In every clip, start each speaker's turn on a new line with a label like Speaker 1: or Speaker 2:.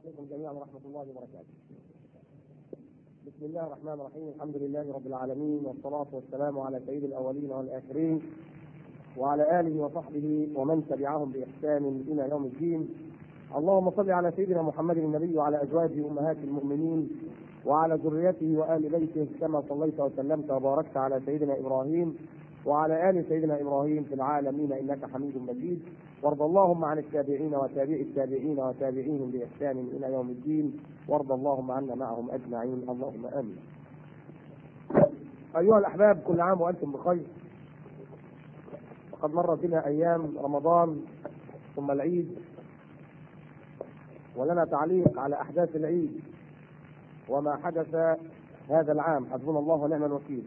Speaker 1: عليكم جميعا ورحمة الله وبركاته. بسم الله الرحمن الرحيم، الحمد لله رب العالمين والصلاة والسلام على سيد الأولين والآخرين وعلى آله وصحبه ومن تبعهم بإحسان إلى يوم الدين. اللهم صل على سيدنا محمد النبي وعلى أزواجه أمهات المؤمنين وعلى ذريته وآل بيته كما صليت وسلمت وباركت على سيدنا إبراهيم وعلى آل سيدنا إبراهيم في العالمين إنك حميد مجيد وارض اللهم عن التابعين وتابع التابعين وتابعيهم بإحسان إلى يوم الدين وارض اللهم عنا معهم أجمعين اللهم آمين أيها الأحباب كل عام وأنتم بخير وقد مرت بنا أيام رمضان ثم العيد ولنا تعليق على أحداث العيد وما حدث هذا العام حسبنا الله ونعم الوكيل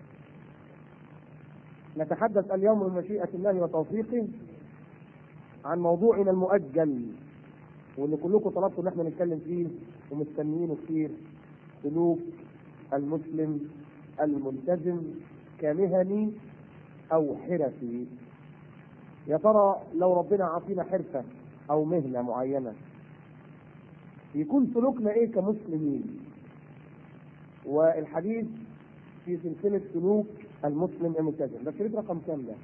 Speaker 1: نتحدث اليوم بمشيئة الله وتوفيقه عن موضوعنا المؤجل واللي كلكم طلبتوا ان احنا نتكلم فيه ومستنيينه كتير سلوك المسلم الملتزم كمهني او حرفي يا ترى لو ربنا عطينا حرفه او مهنه معينه يكون سلوكنا ايه كمسلمين والحديث في سلسله سلوك المسلم الملتزم ده شريط رقم كام ده؟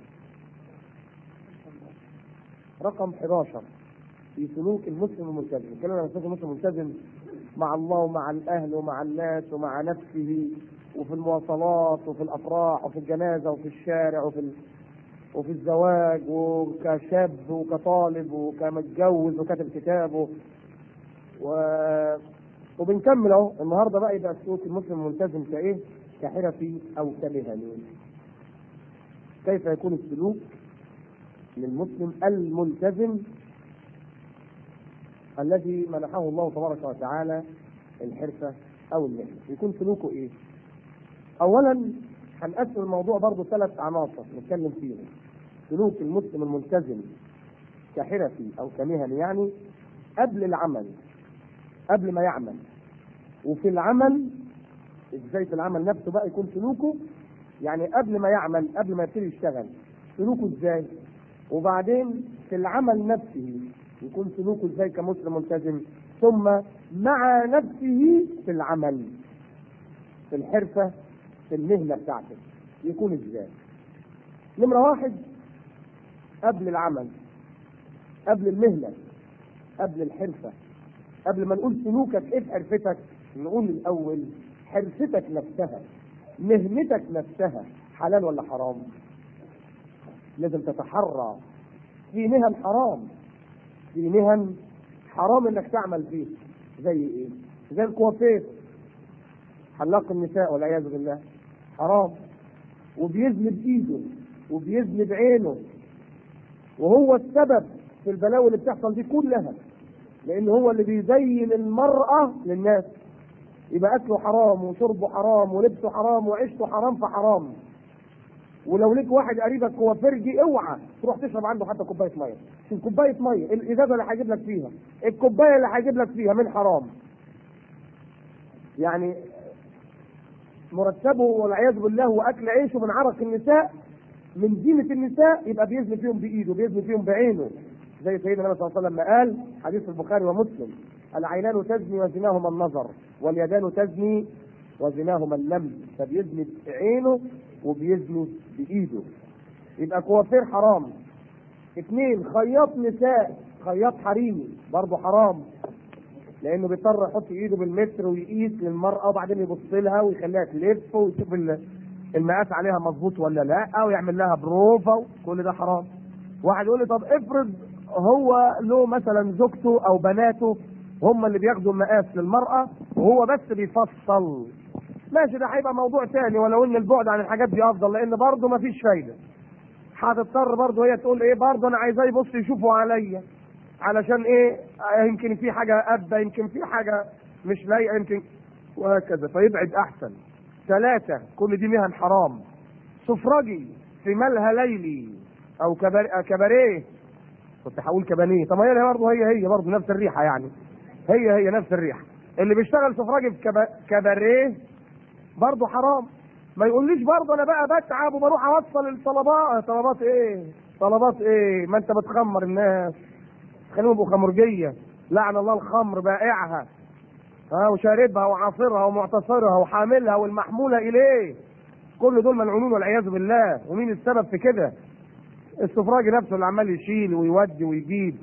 Speaker 1: رقم 11 في سلوك المسلم الملتزم الكلام عن سلوك المسلم الملتزم مع الله ومع الاهل ومع الناس ومع نفسه وفي المواصلات وفي الافراح وفي الجنازه وفي الشارع وفي ال... وفي الزواج وكشاب وكطالب وكمتجوز وكاتب كتابه و... وبنكمل اهو النهارده بقى يبقى سلوك المسلم الملتزم كايه؟ كحرفي او كمهني. كيف يكون السلوك للمسلم الملتزم الذي منحه الله تبارك وتعالى الحرفة أو المهنة يكون سلوكه إيه؟ أولا هنقسم الموضوع برضه ثلاث عناصر نتكلم فيهم سلوك المسلم الملتزم كحرفي أو كمهني يعني قبل العمل قبل ما يعمل وفي العمل ازاي في العمل نفسه بقى يكون سلوكه يعني قبل ما يعمل قبل ما يبتدي يشتغل سلوكه ازاي وبعدين في العمل نفسه يكون سلوكه ازاي كمسلم ملتزم ثم مع نفسه في العمل في الحرفة في المهنة بتاعته يكون ازاي نمرة واحد قبل العمل قبل المهنة قبل الحرفة قبل ما نقول سلوكك ايه في حرفتك نقول الاول حرفتك نفسها مهنتك نفسها حلال ولا حرام لازم تتحرى في مهن حرام في مهن حرام انك تعمل فيه زي ايه زي الكوافير حلاق النساء والعياذ بالله حرام وبيزني بايده وبيزني بعينه وهو السبب في البلاوي اللي بتحصل دي كلها لان هو اللي بيزين المرأة للناس يبقى اكله حرام وشربه حرام ولبسه حرام وعيشته حرام فحرام ولو ليك واحد قريبك هو فرجي اوعى تروح تشرب عنده حتى كوبايه ميه عشان كوبايه ميه الازازه اللي هيجيب لك فيها الكوبايه اللي هيجيب لك فيها من حرام يعني مرتبه والعياذ بالله واكل عيشه من عرق النساء من زينة النساء يبقى بيزني فيهم بايده بيزني فيهم بعينه زي سيدنا النبي صلى الله عليه وسلم ما قال حديث البخاري ومسلم العينان تزني وزناهما النظر واليدان تزني وزناهما اللمس فبيزني بعينه وبيزني بايده يبقى كوافير حرام اثنين خياط نساء خياط حريمي برضه حرام لانه بيضطر يحط ايده بالمتر ويقيس للمراه وبعدين يبص لها ويخليها تلف ويشوف المقاس عليها مظبوط ولا لا ويعمل لها بروفا كل ده حرام واحد يقول لي طب افرض هو له مثلا زوجته او بناته هم اللي بياخدوا المقاس للمراه وهو بس بيفصل ماشي ده هيبقى موضوع تاني ولو ان البعد عن الحاجات دي افضل لان برضه مفيش فايده هتضطر برضه هي تقول ايه برضه انا عايزاه يبص يشوفوا عليا علشان ايه يمكن في حاجه ابدا يمكن في حاجه مش لايقه يمكن وهكذا فيبعد احسن ثلاثه كل دي مهن حرام سفرجي في ملهى ليلي او كباريه كنت هقول كبانيه طب هي برضه هي هي برضه نفس الريحه يعني هي هي نفس الريحه اللي بيشتغل سفراجي في كبا... كباريه برضه حرام ما يقوليش برضه انا بقى بتعب وبروح اوصل الطلبات طلبات ايه طلبات ايه ما انت بتخمر الناس خليهم يبقوا خمرجيه لعن الله الخمر بائعها ها وشاربها وعاصرها ومعتصرها وحاملها والمحمولة إليه كل دول ملعونون والعياذ بالله ومين السبب في كده السفراجي نفسه اللي عمال يشيل ويودي ويجيب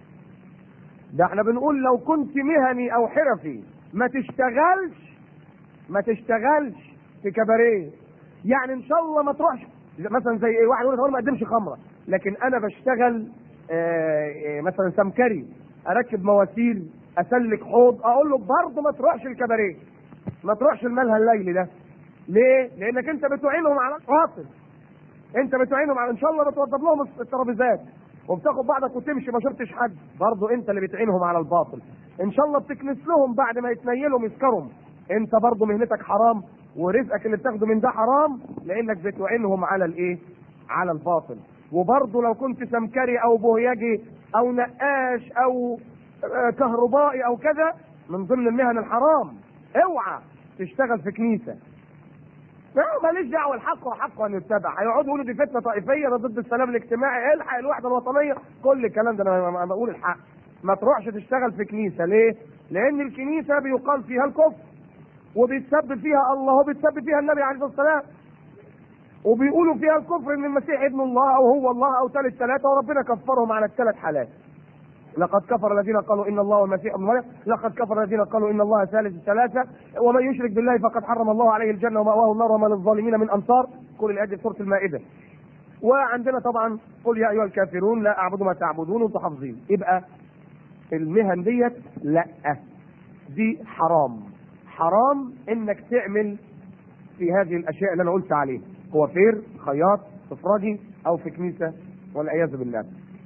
Speaker 1: ده احنا بنقول لو كنت مهني او حرفي ما تشتغلش ما تشتغلش في كباريه يعني ان شاء الله ما تروحش مثلا زي ايه واحد يقول لك أنا ما اقدمش خمره لكن انا بشتغل آه، آه، مثلا سمكري اركب مواسير اسلك حوض اقول له برضه ما تروحش الكباريه ما تروحش الملهى الليلي ده ليه؟ لانك انت بتعينهم على باطل انت بتعينهم على ان شاء الله بتوضب لهم الترابيزات وبتاخد بعضك وتمشي ما شفتش حد برضه انت اللي بتعينهم على الباطل ان شاء الله بتكنس لهم بعد ما يتنيلهم يسكرهم انت برضه مهنتك حرام ورزقك اللي بتاخده من ده حرام لانك بتعينهم على الايه على الباطل وبرضه لو كنت سمكري او بوهيجي او نقاش او آه، كهربائي او كذا من ضمن المهن الحرام اوعى تشتغل في كنيسه لا ماليش دعوه الحق وحق ان يتبع هيقعدوا يقولوا دي فتنه طائفيه ده ضد السلام الاجتماعي الحق الوحده الوطنيه كل الكلام ده انا أنا بقول الحق ما تروحش تشتغل في كنيسه ليه؟ لان الكنيسه بيقال فيها الكفر وبيتسبب فيها الله وبيتسبب فيها النبي عليه الصلاه والسلام وبيقولوا فيها الكفر ان المسيح ابن الله او هو الله او ثالث ثلاثه وربنا كفرهم على الثلاث حالات لقد كفر الذين قالوا ان الله والمسيح ابن مريم لقد كفر الذين قالوا ان الله ثالث ثلاثه ومن يشرك بالله فقد حرم الله عليه الجنه ومأواه النار وما للظالمين من انصار كل الايات دي في سوره المائده وعندنا طبعا قل يا ايها الكافرون لا اعبد ما تعبدون وانتم حافظين يبقى المهن ديت لا دي حرام حرام انك تعمل في هذه الاشياء اللي انا قلت عليها كوافير خياط سفراجي او في كنيسه والعياذ بالله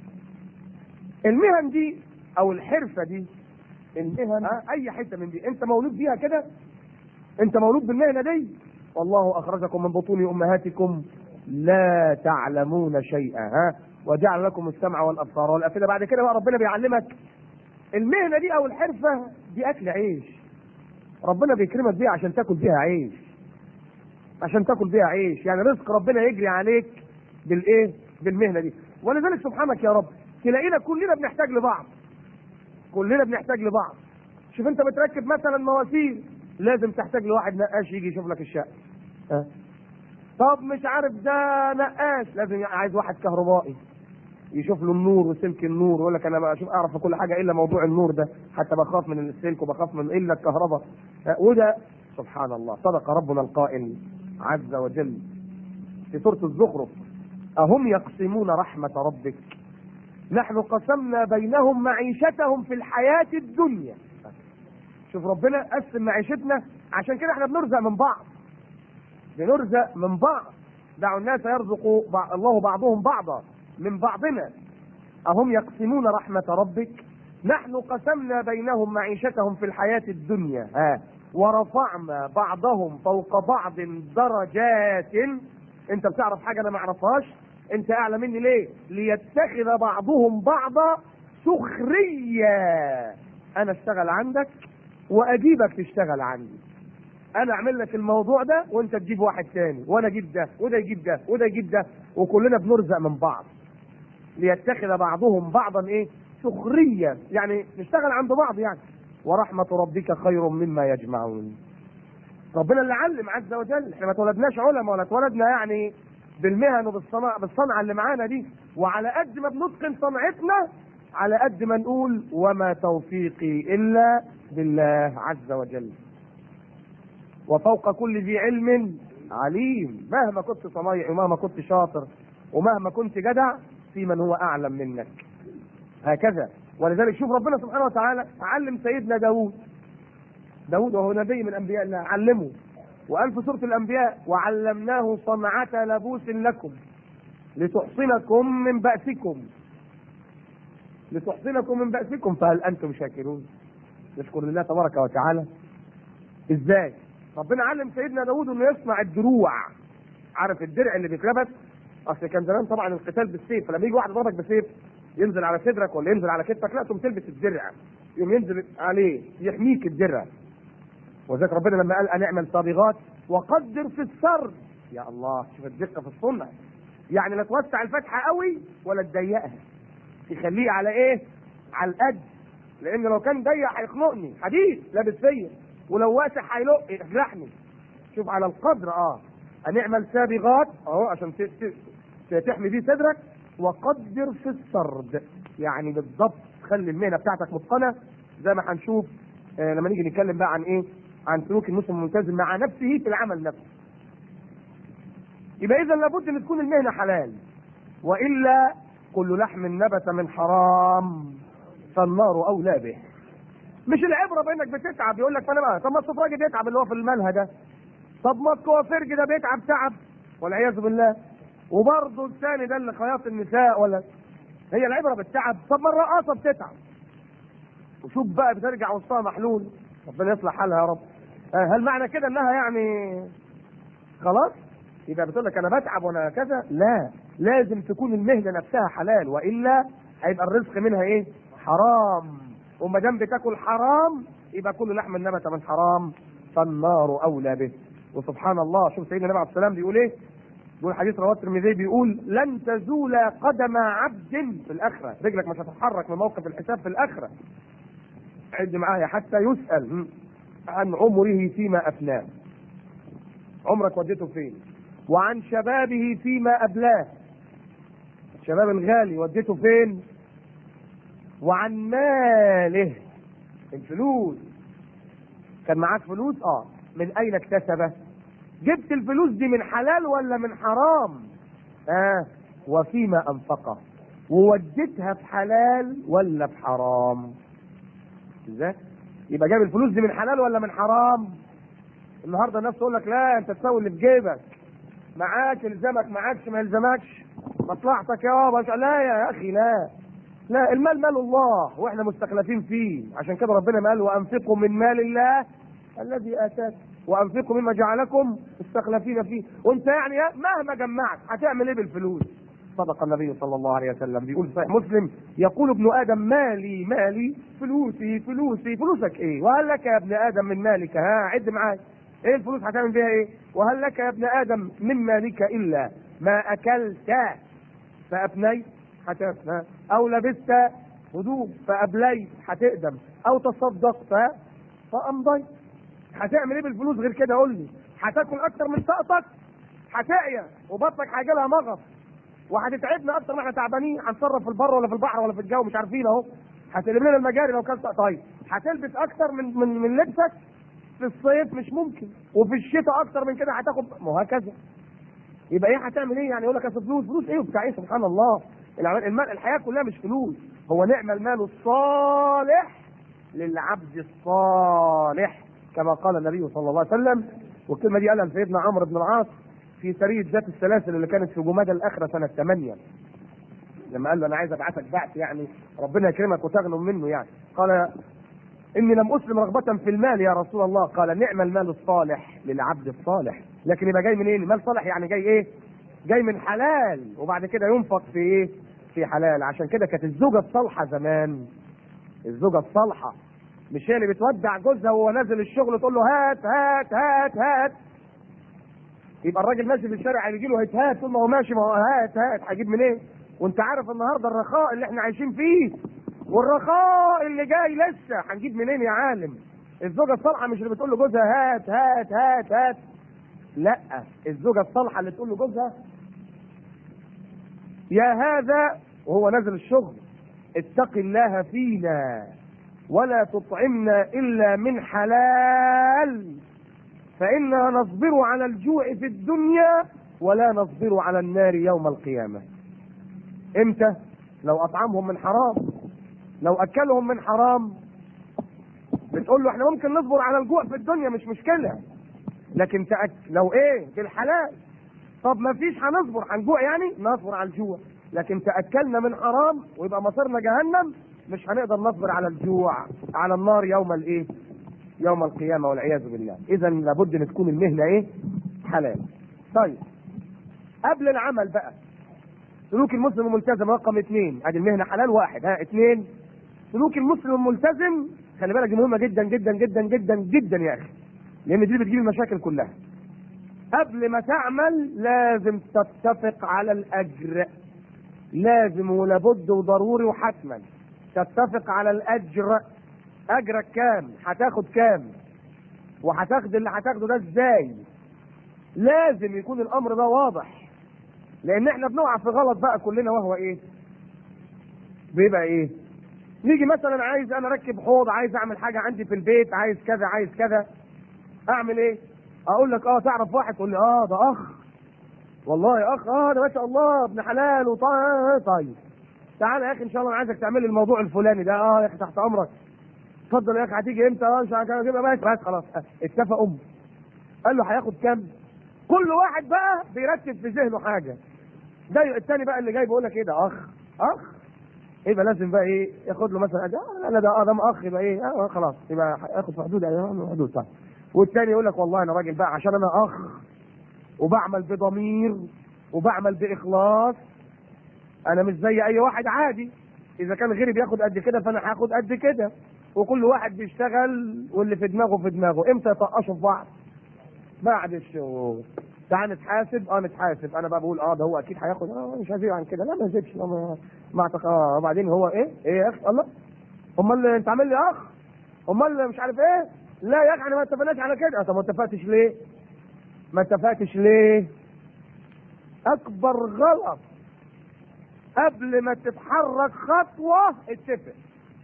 Speaker 1: المهن دي او الحرفه دي المهن آه، اي حته من دي انت مولود بيها كده انت مولود بالمهنه دي والله اخرجكم من بطون امهاتكم لا تعلمون شيئا ها وجعل لكم السمع والابصار والافئده بعد كده بقى ربنا بيعلمك المهنه دي او الحرفه دي اكل عيش ربنا بيكرمك بيها عشان تاكل بيها عيش عشان تاكل بيها عيش يعني رزق ربنا يجري عليك بالايه بالمهنه دي ولذلك سبحانك يا رب تلاقينا كلنا بنحتاج لبعض كلنا بنحتاج لبعض شوف انت بتركب مثلا مواسير لازم تحتاج لواحد نقاش يجي يشوف لك الشقه ها طب مش عارف ده نقاش لازم عايز واحد كهربائي يشوف له النور وسلك النور ويقول لك انا بشوف اعرف في كل حاجه الا موضوع النور ده حتى بخاف من السلك وبخاف من الا الكهرباء ها، وده سبحان الله صدق ربنا القائل عز وجل في سوره الزخرف اهم يقسمون رحمه ربك نحن قسمنا بينهم معيشتهم في الحياة الدنيا شوف ربنا قسم معيشتنا عشان كده احنا بنرزق من بعض بنرزق من بعض دعوا الناس يرزق بع- الله بعضهم بعضا من بعضنا أهم يقسمون رحمة ربك نحن قسمنا بينهم معيشتهم في الحياة الدنيا ها ورفعنا بعضهم فوق بعض درجات انت بتعرف حاجة انا ما اعرفهاش انت اعلى مني ليه ليتخذ بعضهم بعضا سخرية انا اشتغل عندك واجيبك تشتغل عندي انا اعمل لك الموضوع ده وانت تجيب واحد تاني وانا اجيب ده وده يجيب ده وده يجيب ده وكلنا بنرزق من بعض ليتخذ بعضهم بعضا ايه سخرية يعني نشتغل عند بعض يعني ورحمة ربك خير مما يجمعون ربنا اللي علم عز وجل احنا ما اتولدناش علماء ولا اتولدنا يعني بالمهن وبالصناعة بالصنعة اللي معانا دي وعلى قد ما بنتقن صنعتنا على قد ما نقول وما توفيقي الا بالله عز وجل وفوق كل ذي علم عليم مهما كنت صنايعي ومهما كنت شاطر ومهما كنت جدع في من هو اعلم منك هكذا ولذلك شوف ربنا سبحانه وتعالى علم سيدنا داود داود وهو نبي من انبياء الله علمه وقال في سوره الانبياء وعلمناه صنعه لبوس لكم لتحصنكم من باسكم لتحصنكم من باسكم فهل انتم شاكرون نشكر لله تبارك وتعالى ازاي ربنا علم سيدنا داود انه يصنع الدروع عارف الدرع اللي بيتلبس اصل كان زمان طبعا القتال بالسيف فلما يجي واحد يضربك بسيف ينزل على صدرك ولا ينزل على كتفك لا تقوم تلبس الدرع يقوم ينزل عليه يحميك الدرع وذلك ربنا لما قال ان اعمل صابغات وقدر في السرد يا الله شوف الدقه في الصنع يعني لا توسع الفتحه قوي ولا تضيقها تخليه على ايه على القد لان لو كان ضيق هيخنقني حديد لابس فيا ولو واسع هيلق يجرحني شوف على القدر اه هنعمل سابغات اهو عشان ت- ت- ت- تحمي بيه صدرك وقدر في السرد يعني بالضبط خلي المهنه بتاعتك متقنه زي ما هنشوف آه لما نيجي نتكلم بقى عن ايه عن سلوك المسلم الملتزم مع نفسه في العمل نفسه يبقى اذا لابد ان تكون المهنه حلال والا كل لحم نبت من حرام فالنار اولى به مش العبره بانك بتتعب يقول لك انا بقى طب ما السفراجي بيتعب اللي هو في الملهى ده طب ما الكوافيرج ده بيتعب تعب والعياذ بالله وبرضه الثاني ده اللي خياط النساء ولا هي العبره بالتعب طب ما الرقاصه بتتعب وشوف بقى بترجع وسطها محلول ربنا يصلح حالها يا رب آه، هل معنى كده انها يعني خلاص يبقى بتقول لك انا بتعب وانا كذا لا لازم تكون المهنه نفسها حلال والا هيبقى الرزق منها ايه حرام وما دام بتاكل حرام يبقى كل لحم نبت من حرام فالنار اولى به وسبحان الله شوف سيدنا النبي عليه السلام بيقول ايه بيقول حديث رواه الترمذي بيقول لن تزول قدم عبد في الاخره رجلك مش هتتحرك من موقف الحساب في الاخره عد معايا حتى يسال عن عمره فيما افناه عمرك وديته فين وعن شبابه فيما أبلاه الشباب الغالي وديته فين وعن ماله الفلوس كان معاك فلوس اه من اين اكتسبه جبت الفلوس دي من حلال ولا من حرام اه وفيما انفقه ووديتها في حلال ولا في حرام ازاي يبقى جاب الفلوس دي من حلال ولا من حرام النهارده الناس تقول لك لا انت تسوي اللي في جيبك معاك يلزمك معاكش ما يلزمكش مصلحتك يابا لا يا اخي لا لا المال مال الله واحنا مستخلفين فيه عشان كده ربنا ما قال وانفقوا من مال الله الذي اتاك وانفقوا مما جعلكم مستخلفين فيه وانت يعني مهما جمعت هتعمل ايه بالفلوس صدق النبي صلى الله عليه وسلم بيقول في صحيح مسلم يقول ابن ادم مالي مالي فلوسي فلوسي فلوسك ايه وهل لك يا ابن ادم من مالك ها عد معايا ايه الفلوس هتعمل بيها ايه وهل لك يا ابن ادم من مالك الا ما اكلت فافنيت هتفنى او لبست هدوم فابليت هتقدم او تصدقت فامضيت هتعمل ايه بالفلوس غير كده قول لي هتاكل اكتر من طاقتك هتعيا وبطنك هيجي لها مغص وهتتعبنا اكتر ما احنا تعبانين هنتصرف في البر ولا في البحر ولا في الجو مش عارفين اهو هتقلب لنا المجاري لو كلت طيب هتلبس اكتر من من من لبسك في الصيف مش ممكن وفي الشتاء اكتر من كده هتاخد ما هو هكذا يبقى ايه هتعمل ايه يعني يقول لك اصل فلوس فلوس ايه وبتاع ايه سبحان الله العمل- المال الحياه كلها مش فلوس هو نعم المال الصالح للعبد الصالح كما قال النبي صلى الله عليه وسلم والكلمه دي قالها سيدنا عمرو بن العاص في سريه ذات السلاسل اللي كانت في جمادى الاخره سنه 8 لما قال له انا عايز ابعثك بعث يعني ربنا يكرمك وتغنم منه يعني قال اني لم اسلم رغبه في المال يا رسول الله قال نعم المال الصالح للعبد الصالح لكن يبقى جاي منين المال صالح يعني جاي ايه جاي من حلال وبعد كده ينفق في ايه في حلال عشان كده كانت الزوجه الصالحه زمان الزوجه الصالحه مش هي اللي بتودع جوزها وهو نازل الشغل تقول له هات هات هات هات يبقى الراجل ماشي في الشارع يجي له هات هات طول ما هو ماشي ما هو هات هات هجيب منين إيه؟ وانت عارف النهارده الرخاء اللي احنا عايشين فيه والرخاء اللي جاي لسه هنجيب منين يا عالم الزوجه الصالحه مش اللي بتقول له جوزها هات هات هات هات لا الزوجه الصالحه اللي تقول له جوزها يا هذا وهو نازل الشغل اتق الله فينا ولا تطعمنا الا من حلال فإنا نصبر على الجوع في الدنيا ولا نصبر على النار يوم القيامة امتى لو أطعمهم من حرام لو أكلهم من حرام بتقول له احنا ممكن نصبر على الجوع في الدنيا مش مشكلة لكن تأك... لو ايه بالحلال طب ما فيش هنصبر هنجوع يعني نصبر على الجوع لكن تأكلنا من حرام ويبقى مصيرنا جهنم مش هنقدر نصبر على الجوع على النار يوم الايه يوم القيامه والعياذ بالله اذا لابد ان تكون المهنه ايه حلال طيب قبل العمل بقى سلوك المسلم الملتزم رقم اثنين ادي المهنه حلال واحد ها اثنين سلوك المسلم الملتزم خلي بالك دي مهمه جدا جدا جدا جدا جدا يا اخي لان دي اللي بتجيب المشاكل كلها قبل ما تعمل لازم تتفق على الاجر لازم ولابد وضروري وحتما تتفق على الاجر اجرك كام هتاخد كام وهتاخد اللي هتاخده ده ازاي لازم يكون الامر ده واضح لان احنا بنقع في غلط بقى كلنا وهو ايه بيبقى ايه نيجي مثلا عايز انا اركب حوض عايز اعمل حاجه عندي في البيت عايز كذا عايز كذا اعمل ايه اقول لك اه تعرف واحد تقول لي اه ده اخ والله يا اخ اه ده ما شاء الله ابن حلال وطيب طيب تعالى يا اخي ان شاء الله انا عايزك تعمل لي الموضوع الفلاني ده اه يا اخي تحت امرك اتفضل يا اخي هتيجي امتى اه مش عارف كده بس بس خلاص اه، اتفقوا قال له هياخد كام كل واحد بقى بيرتب في ذهنه حاجه ده الثاني بقى اللي جاي بيقول لك ايه ده اخ اخ يبقى لازم بقى ايه ياخد له مثلا ده لا ده ادم اخ يبقى ايه اه خلاص يبقى ياخد في حدود ايوه حدود صح والثاني يقول لك والله انا راجل بقى عشان انا اخ وبعمل بضمير وبعمل باخلاص انا مش زي اي واحد عادي اذا كان غيري بياخد قد كده فانا هاخد قد كده وكل واحد بيشتغل واللي في دماغه في دماغه امتى يطقشوا في بعض بعد الشغل تعال نتحاسب اه نتحاسب انا بقى بقول اه ده هو اكيد هياخد اه مش هزيد عن كده لا ما يزيدش لا ما ما أعتقد- اه وبعدين هو ايه ايه يا اخي الله امال انت عامل لي اخ امال مش عارف ايه لا يا اخي احنا ما اتفقناش على كده آه، طب ما اتفقتش ليه ما اتفقتش ليه اكبر غلط قبل ما تتحرك خطوه اتفق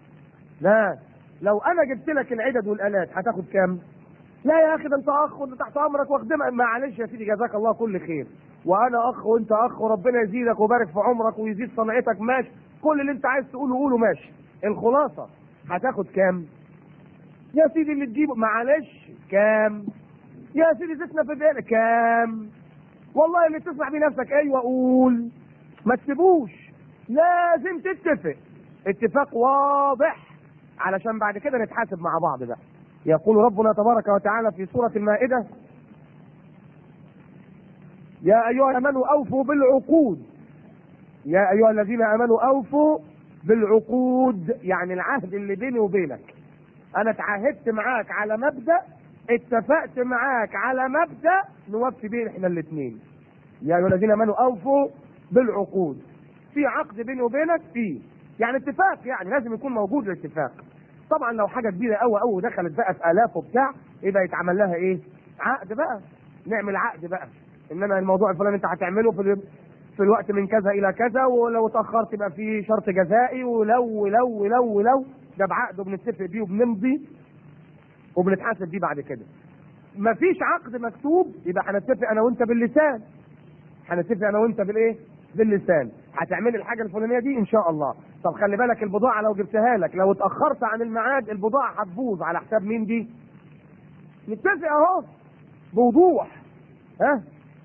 Speaker 1: لا لو انا جبت لك العدد والالات هتاخد كام لا يا اخي ده انت اخ وانت تحت امرك واخدمها معلش يا سيدي جزاك الله كل خير وانا اخ وانت اخ وربنا يزيدك ويبارك في عمرك ويزيد صنعتك ماشي كل اللي انت عايز تقوله قوله ماشي الخلاصه هتاخد كام يا سيدي اللي تجيبه معلش كام يا سيدي تسمع في بالك كام والله اللي تسمع بيه نفسك ايوه قول ما تسيبوش لازم تتفق اتفاق واضح علشان بعد كده نتحاسب مع بعض بقى يقول ربنا تبارك وتعالى في سورة المائدة يا أيها الأمنوا أوفوا بالعقود يا أيها الذين آمنوا أوفوا بالعقود يعني العهد اللي بيني وبينك أنا اتعاهدت معاك على مبدأ اتفقت معاك على مبدأ نوفي بيه احنا الاثنين يا أيها الذين آمنوا أوفوا بالعقود في عقد بيني وبينك فيه يعني اتفاق يعني لازم يكون موجود الاتفاق طبعا لو حاجه كبيره قوي قوي ودخلت بقى في الاف وبتاع يبقى يتعمل لها ايه؟ عقد بقى نعمل عقد بقى انما الموضوع الفلاني انت هتعمله في ال- في الوقت من كذا الى كذا ولو اتاخرت يبقى في شرط جزائي ولو ولو ولو ولو ده بعقد وبنتفق بيه وبنمضي وبنتحاسب بيه بعد كده. مفيش عقد مكتوب يبقى هنتفق انا وانت باللسان. هنتفق انا وانت بالايه؟ باللسان. هتعمل الحاجه الفلانيه دي ان شاء الله. طب خلي بالك البضاعه لو جبتها لك لو اتاخرت عن الميعاد البضاعه هتبوظ على حساب مين دي؟ نتفق اهو بوضوح ها؟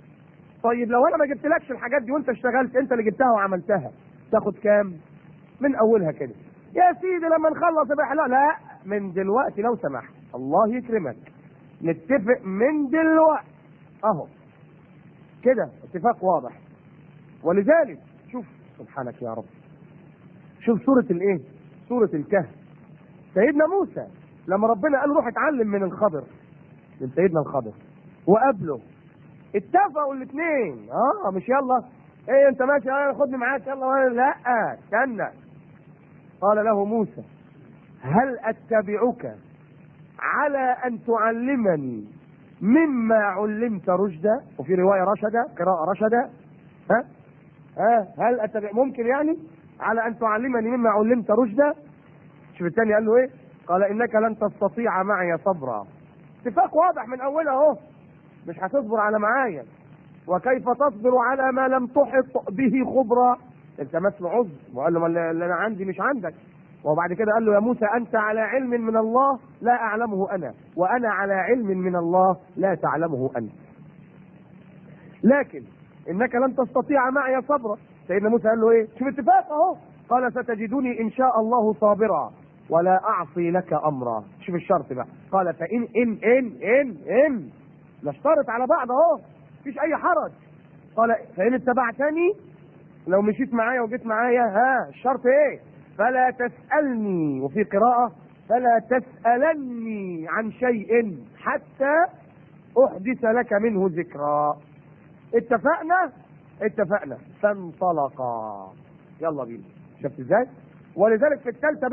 Speaker 1: طيب لو انا ما جبتلكش الحاجات دي وانت اشتغلت انت اللي جبتها وعملتها تاخد كام؟ من اولها كده. يا سيدي لما نخلص يبقى لا لا من دلوقتي لو سمحت الله يكرمك نتفق من دلوقتي اهو كده اتفاق واضح ولذلك شوف سبحانك يا رب شوف سورة الايه؟ سورة الكهف سيدنا موسى لما ربنا قال روح اتعلم من الخضر من سيدنا الخضر وقابله اتفقوا الاثنين اه مش يلا ايه انت ماشي اه خدني معاك يلا وأنا- لا استنى قال له موسى هل اتبعك على ان تعلمني مما علمت رشدا وفي روايه رشدا قراءه رشدا ها ها هل اتبع ممكن يعني على ان تعلمني مما علمت رشدا شوف الثاني قال له ايه قال انك لن تستطيع معي صبرا اتفاق واضح من اولها اهو مش هتصبر على معايا وكيف تصبر على ما لم تحط به خبرا التمس له عذر وقال له ما اللي اللي انا عندي مش عندك وبعد كده قال له يا موسى انت على علم من الله لا اعلمه انا وانا على علم من الله لا تعلمه انت لكن انك لن تستطيع معي صبرا سيدنا موسى قال له ايه شوف اتفاق اهو قال ستجدني ان شاء الله صابرا ولا اعصي لك امرا شوف الشرط بقى قال فان ان ان ان ان نشترط على بعض اهو مفيش اي حرج قال فان اتبعتني لو مشيت معايا وجيت معايا ها الشرط ايه فلا تسالني وفي قراءه فلا تسالني عن شيء حتى احدث لك منه ذكرى اتفقنا اتفقنا فانطلقا يلا بينا شفت ازاي ولذلك في الثالثه بقى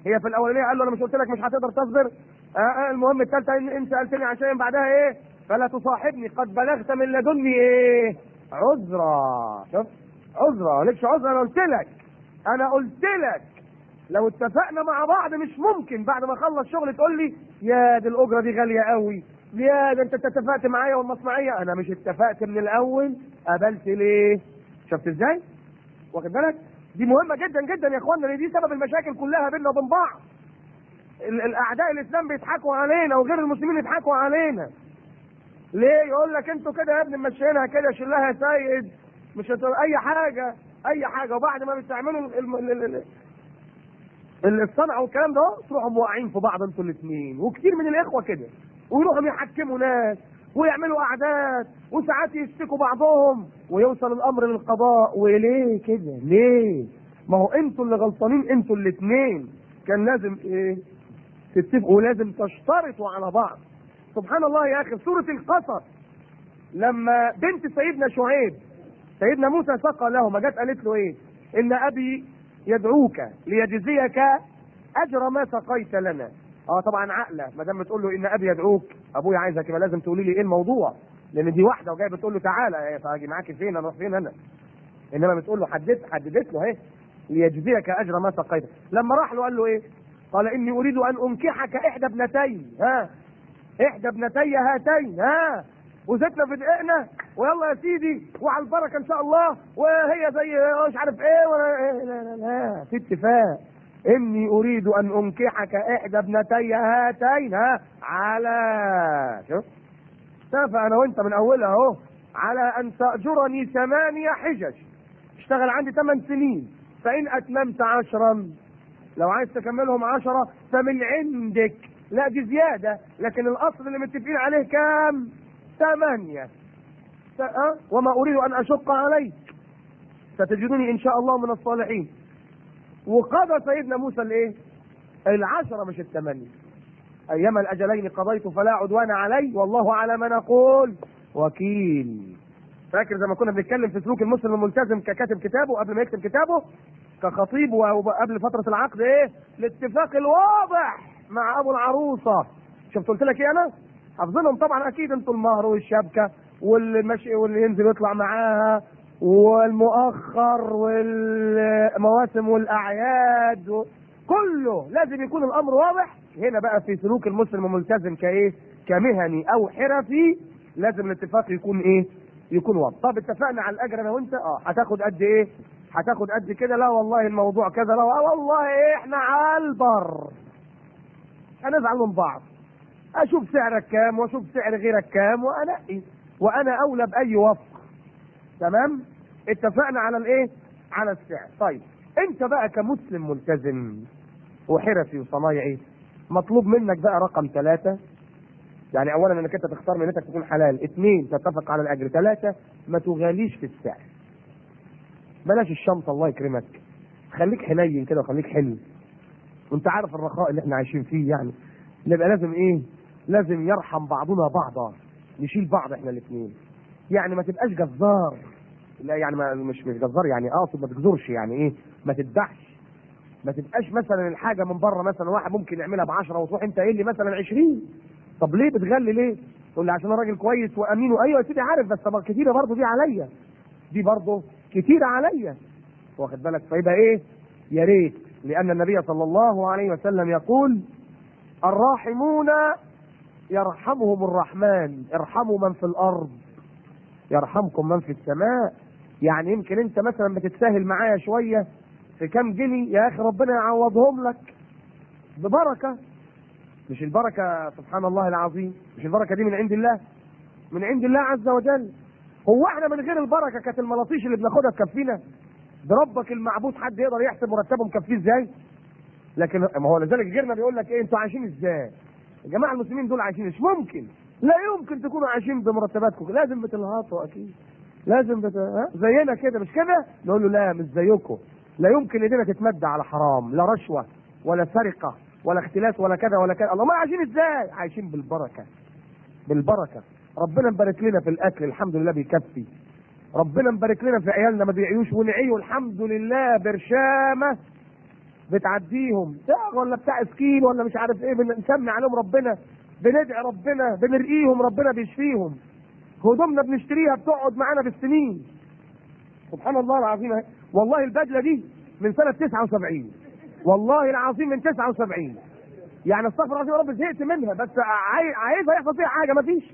Speaker 1: هي في الاولانيه قال له انا مش قلت لك مش هتقدر تصبر آه آه المهم الثالثه ان انت سالتني عن شيء بعدها ايه فلا تصاحبني قد بلغت من لدني ايه عذرا شوف عذرا لكش عذرا انا قلت لك انا قلت لك لو اتفقنا مع بعض مش ممكن بعد ما اخلص شغل تقول لي يا دي الاجره دي غاليه قوي يا ده انت اتفقت معايا والمصنعيه انا مش اتفقت من الاول قبلت ليه شفت ازاي واخد بالك دي مهمه جدا جدا يا اخوانا لان دي سبب المشاكل كلها بيننا وبين بعض ال- الاعداء الاسلام بيضحكوا علينا وغير المسلمين يضحكوا علينا ليه يقول لك انتوا كده يا ابني ماشيينها كده شلها يا سيد مش هتقول اي حاجه اي حاجه وبعد ما بتعملوا ال- ال- ال- ال- ال- الصنعه والكلام ده تروحوا موقعين في بعض انتوا الاثنين وكتير من الاخوه كده ويروحوا يحكموا ناس ويعملوا اعداد وساعات يشتكوا بعضهم ويوصل الامر للقضاء وليه كده ليه ما هو انتوا اللي غلطانين انتوا الاثنين كان لازم ايه تتفقوا ولازم تشترطوا على بعض سبحان الله يا اخي سوره القصص لما بنت سيدنا شعيب سيدنا موسى سقى له ما جت قالت له ايه ان ابي يدعوك ليجزيك اجر ما سقيت لنا اه طبعا عقله ما دام بتقول له ان ابي يدعوك ابويا عايزك يبقى لازم تقولي لي ايه الموضوع لان دي واحده وجايه بتقول له تعالى فاجي معاكي فين اروح فين انا انما بتقول له حددت حددت له اهي ليجزيك اجر ما سقيت لما راح له قال له ايه قال اني اريد ان انكحك احدى ابنتي ها احدى ابنتي هاتين ها وزيتنا في دقيقنا ويلا يا سيدي وعلى البركه ان شاء الله وهي زي مش عارف ايه ولا إيه لا لا لا في اتفاق اني اريد ان انكحك احدى ابنتي هاتين ها على شوف اتفق انا وانت من اولها اهو على ان تاجرني ثمانيه حجج اشتغل عندي ثمان سنين فان اتممت عشرا لو عايز تكملهم عشرة فمن عندك لا دي زيادة لكن الأصل اللي متفقين عليه كام ثمانية ف- أه؟ وما أريد أن أشق عليك ستجدني إن شاء الله من الصالحين وقضى سيدنا موسى الإيه العشرة مش الثمانية أيما الأجلين قضيت فلا عدوان علي والله على ما نقول وكيل فاكر زي ما كنا بنتكلم في سلوك المسلم الملتزم ككاتب كتابه قبل ما يكتب كتابه كخطيب وقبل فترة العقد ايه الاتفاق الواضح مع ابو العروسة شفت قلت لك ايه انا حافظينهم طبعا اكيد انتوا المهر والشبكة والمشي واللي ينزل يطلع معاها والمؤخر والمواسم والاعياد و... كله لازم يكون الامر واضح هنا بقى في سلوك المسلم الملتزم كايه كمهني او حرفي لازم الاتفاق يكون ايه يكون واضح طب اتفقنا على الاجر انا وانت اه هتاخد قد ايه هتاخد قد كده لا والله الموضوع كذا لا والله إيه احنا على البر هنزعل من بعض اشوف سعرك كام واشوف سعر غيرك كام وانقي وانا اولى باي وفق تمام اتفقنا على الايه على السعر طيب انت بقى كمسلم ملتزم وحرفي وصنايعي مطلوب منك بقى رقم ثلاثة يعني اولا انك انت تختار منتك تكون حلال اثنين تتفق على الاجر ثلاثة ما تغاليش في السعر بلاش الشنطة الله يكرمك خليك حنين كده وخليك حلو وانت عارف الرخاء اللي احنا عايشين فيه يعني نبقى لازم ايه لازم يرحم بعضنا بعضا نشيل بعض احنا الاثنين يعني ما تبقاش جزار لا يعني ما مش مش جزار يعني اقصد ما تجزرش يعني ايه ما تذبحش ما تبقاش مثلا الحاجه من بره مثلا واحد ممكن يعملها ب 10 وتروح انت قايل لي مثلا 20 طب ليه بتغلي ليه؟ تقول لي عشان انا راجل كويس وامين وايوه يا سيدي عارف بس طب كتيره برضه دي عليا دي برضه كتيره عليا واخد بالك فيبقى ايه؟ يا ريت لان النبي صلى الله عليه وسلم يقول الراحمون يرحمهم الرحمن ارحموا من في الارض يرحمكم من في السماء يعني يمكن انت مثلا بتتساهل معايا شويه في كام جنيه يا اخي ربنا يعوضهم لك ببركه مش البركه سبحان الله العظيم مش البركه دي من عند الله من عند الله عز وجل هو احنا من غير البركه كانت الملاطيش اللي بناخدها تكفينا بربك المعبود حد يقدر يحسب مرتبه مكفيه ازاي لكن ما هو لذلك غيرنا بيقول لك ايه انتوا عايشين ازاي الجماعه المسلمين دول عايشين مش ممكن لا يمكن تكونوا عايشين بمرتباتكم لازم بتلهطوا اكيد لازم بت... ها؟ زينا كده مش كده نقول له لا مش زيكم لا يمكن ايدينا تتمد على حرام لا رشوه ولا سرقه ولا اختلاس ولا كذا ولا كذا الله ما عايشين ازاي عايشين بالبركه بالبركه ربنا مبارك لنا في الاكل الحمد لله بيكفي ربنا مبارك لنا في عيالنا ما بيعيوش ونعيوا الحمد لله برشامه بتعديهم بتاع ولا بتاع اسكين ولا مش عارف ايه بنسمي عليهم ربنا بندعي ربنا بنرقيهم ربنا بيشفيهم هدومنا بنشتريها بتقعد معانا بالسنين سبحان الله العظيم والله البدله دي من سنه 79 والله العظيم من 79 يعني استغفر الله العظيم يا رب زهقت منها بس عاي- عايزها يحصل فيها حاجه مفيش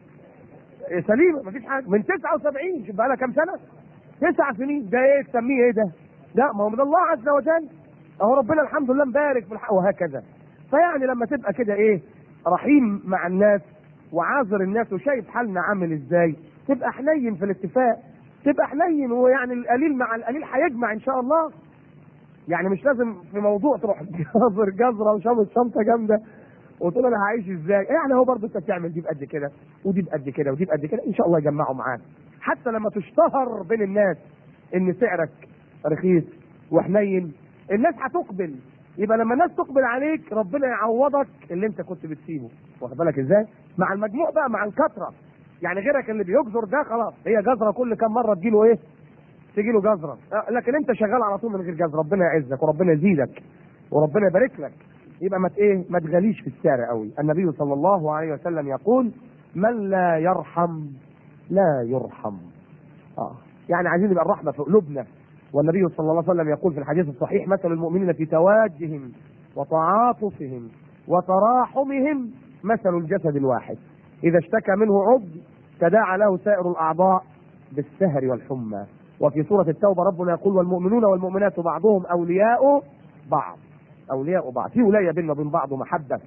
Speaker 1: إيه سليمه مفيش حاجه من 79 شوف بقى لها كام سنه تسع سنين ده ايه تسميه ايه ده؟ لا ما هو من الله عز وجل اهو ربنا الحمد لله مبارك في الحق وهكذا فيعني لما تبقى كده ايه رحيم مع الناس وعاذر الناس وشايف حالنا عامل ازاي تبقى حنين في الاتفاق تبقى حنين ويعني القليل مع القليل هيجمع ان شاء الله يعني مش لازم في موضوع تروح جازر جزره وشامل شنطه جامده وتقول انا هعيش ازاي يعني هو برضه انت بتعمل دي بقد كده ودي بقد كده ودي بقد كده ان شاء الله يجمعوا معاك حتى لما تشتهر بين الناس ان سعرك رخيص وحنين الناس هتقبل يبقى لما الناس تقبل عليك ربنا يعوضك اللي انت كنت بتسيبه واخد بالك ازاي مع المجموع بقى مع الكثره يعني غيرك اللي بيجزر ده خلاص هي جزره كل كام مره تجيله ايه تجي له جزره أه، لكن انت شغال على طول من غير جزره ربنا يعزك وربنا يزيدك وربنا يبارك لك يبقى ما ت- ايه ما تغليش في السعر قوي النبي صلى الله عليه وسلم يقول من لا يرحم لا يرحم اه يعني عايزين يبقى الرحمه في قلوبنا والنبي صلى الله عليه وسلم يقول في الحديث الصحيح مثل المؤمنين في توادهم وتعاطفهم وتراحمهم مثل الجسد الواحد اذا اشتكى منه عضو تداعى له سائر الاعضاء بالسهر والحمى وفي سورة التوبة ربنا يقول والمؤمنون والمؤمنات بعضهم أولياء بعض أولياء بعض في ولاية بيننا وبين بعض ومحبة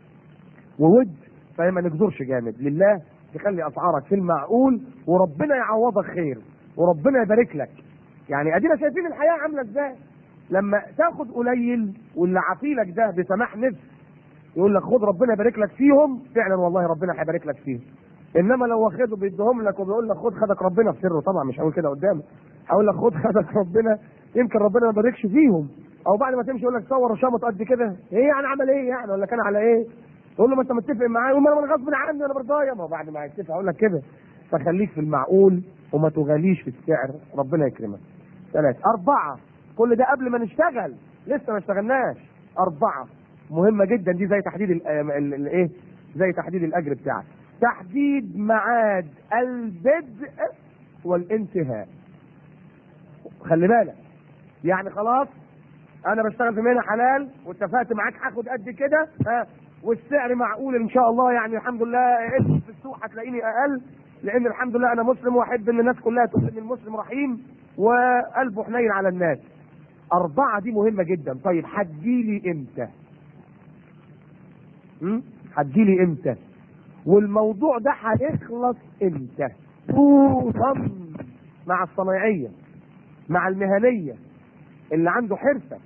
Speaker 1: وود فما نجزرش جامد لله تخلي أسعارك في المعقول وربنا يعوضك خير وربنا يبارك لك يعني أدينا شايفين الحياة عاملة إزاي لما تاخد قليل واللي عطيلك ده بسماح نفس يقول لك خد ربنا يبارك لك فيهم فعلا والله ربنا هيبارك لك فيهم انما لو واخده بيديهم لك وبيقول لك خد خدك ربنا في سره طبعا مش هقول كده قدامك هقول لك خد خدك ربنا يمكن ربنا ما يباركش فيهم او بعد ما تمشي يقول لك صور شمط قد كده ايه يعني عمل ايه يعني ولا كان على ايه تقول له ما انت متفق معايا يقول ما انا غصب عني انا برضايه ما هو بعد ما هيتفق اقول لك كده فخليك في المعقول وما تغاليش في السعر ربنا يكرمك ثلاثة أربعة كل ده قبل ما نشتغل لسه ما اشتغلناش أربعة مهمة جدا دي زي تحديد ال- ال- ال- الايه زي تحديد الأجر بتاعك تحديد ميعاد البدء والانتهاء خلي بالك يعني خلاص انا بشتغل في مهنه حلال واتفقت معاك هاخد قد كده ها والسعر معقول ان شاء الله يعني الحمد لله اسم في السوق هتلاقيني اقل لان الحمد لله انا مسلم واحب ان الناس كلها تقول ان المسلم رحيم وقلبه حنين على الناس أربعة دي مهمة جدا طيب هتجيلي امتى؟ م? هتجيلي امتى؟ والموضوع ده هيخلص امتى؟ خصوصا مع الصنايعية مع المهنية اللي عنده حرفة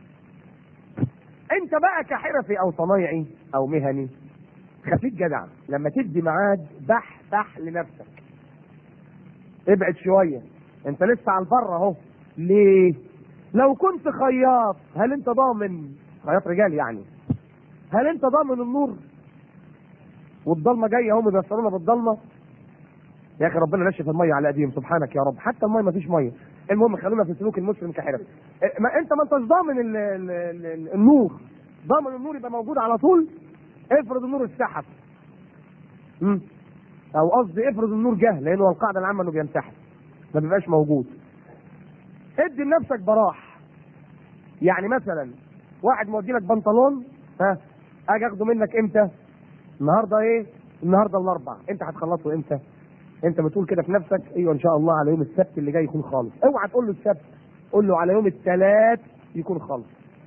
Speaker 1: انت بقى كحرفي او صنايعي او مهني خفيف جدع لما تدي ميعاد بح بح لنفسك ابعد شوية انت لسه على البر اهو ليه لو كنت خياط هل انت ضامن خياط رجال يعني هل انت ضامن النور والضلمه جايه هم بيوصلونا بالضلمه يا اخي ربنا نشف الميه على قديم سبحانك يا رب حتى الميه ما فيش ميه المهم خلونا في سلوك المسلم كحرف إيه، ما انت ما انتش ضامن ال ال ال ال النور ضامن النور يبقى موجود على طول افرض النور اتسحب مم. او قصدي افرض النور جه لانه القاعده العامه انه بينسحب ما بيبقاش موجود ادي لنفسك براح يعني مثلا واحد مودي لك بنطلون ها اجي اخده منك امتى النهارده ايه النهارده الاربع انت هتخلصه امتى انت بتقول كده في نفسك ايوه ان شاء الله على يوم السبت اللي جاي يكون خالص اوعى تقول له السبت قول له على يوم الثلاث يكون خالص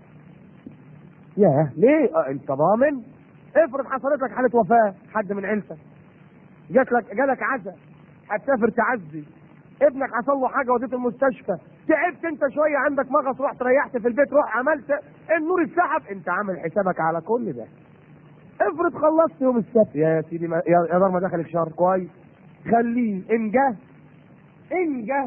Speaker 1: ياه ليه اه انت ضامن افرض حصلت لك حاله وفاه حد من عيلتك جات لك جالك عزا هتسافر تعزي ابنك حصل له حاجه وديته المستشفى تعبت انت شويه عندك مغص رحت ريحت في البيت روح عملت النور اتسحب انت عامل حسابك على كل ده افرض خلصت يوم السبت يا سيدي ما يا يا دار ما دخلك شهر كويس خليه ان جه ان جه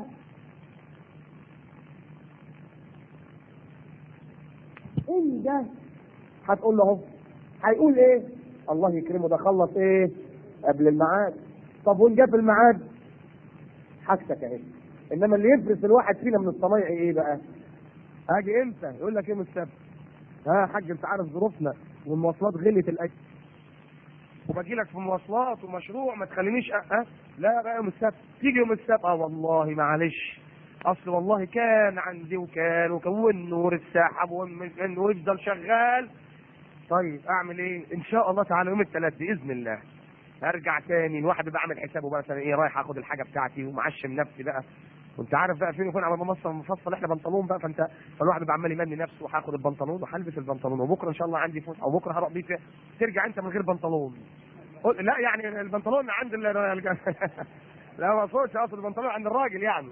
Speaker 1: ان جه هتقول له اهو هيقول ايه الله يكرمه ده خلص ايه قبل الميعاد طب وان جه في الميعاد حاجتك اهي انما اللي يفرس الواحد فينا من الصنايعي ايه بقى اجي امتى يقول لك يوم السبت ها يا حاج انت عارف ظروفنا والمواصلات غلت الاكل وباجي لك في مواصلات ومشروع ما تخلينيش أه أه؟ لا بقى يوم السبت تيجي يوم السبت اه والله معلش اصل والله كان عندي وكان وكان والنور اتسحب والم- ويفضل شغال طيب اعمل ايه ان شاء الله تعالى يوم الثلاث باذن الله ارجع تاني الواحد بيبقى عامل حسابه بقى مثلا ايه رايح اخد الحاجه بتاعتي ومعشم نفسي بقى وانت عارف بقى فين وفين على ما مصر مفصل احنا بنطلون بقى فانت فالواحد بيبقى عمال يمني نفسه وهاخد البنطلون وهلبس البنطلون وبكره ان شاء الله عندي فسحه وبكره هروح بيه فين. ترجع انت من غير بنطلون قل- لا يعني البنطلون عند ال... لا ما اقصدش اقصد البنطلون عند الراجل يعني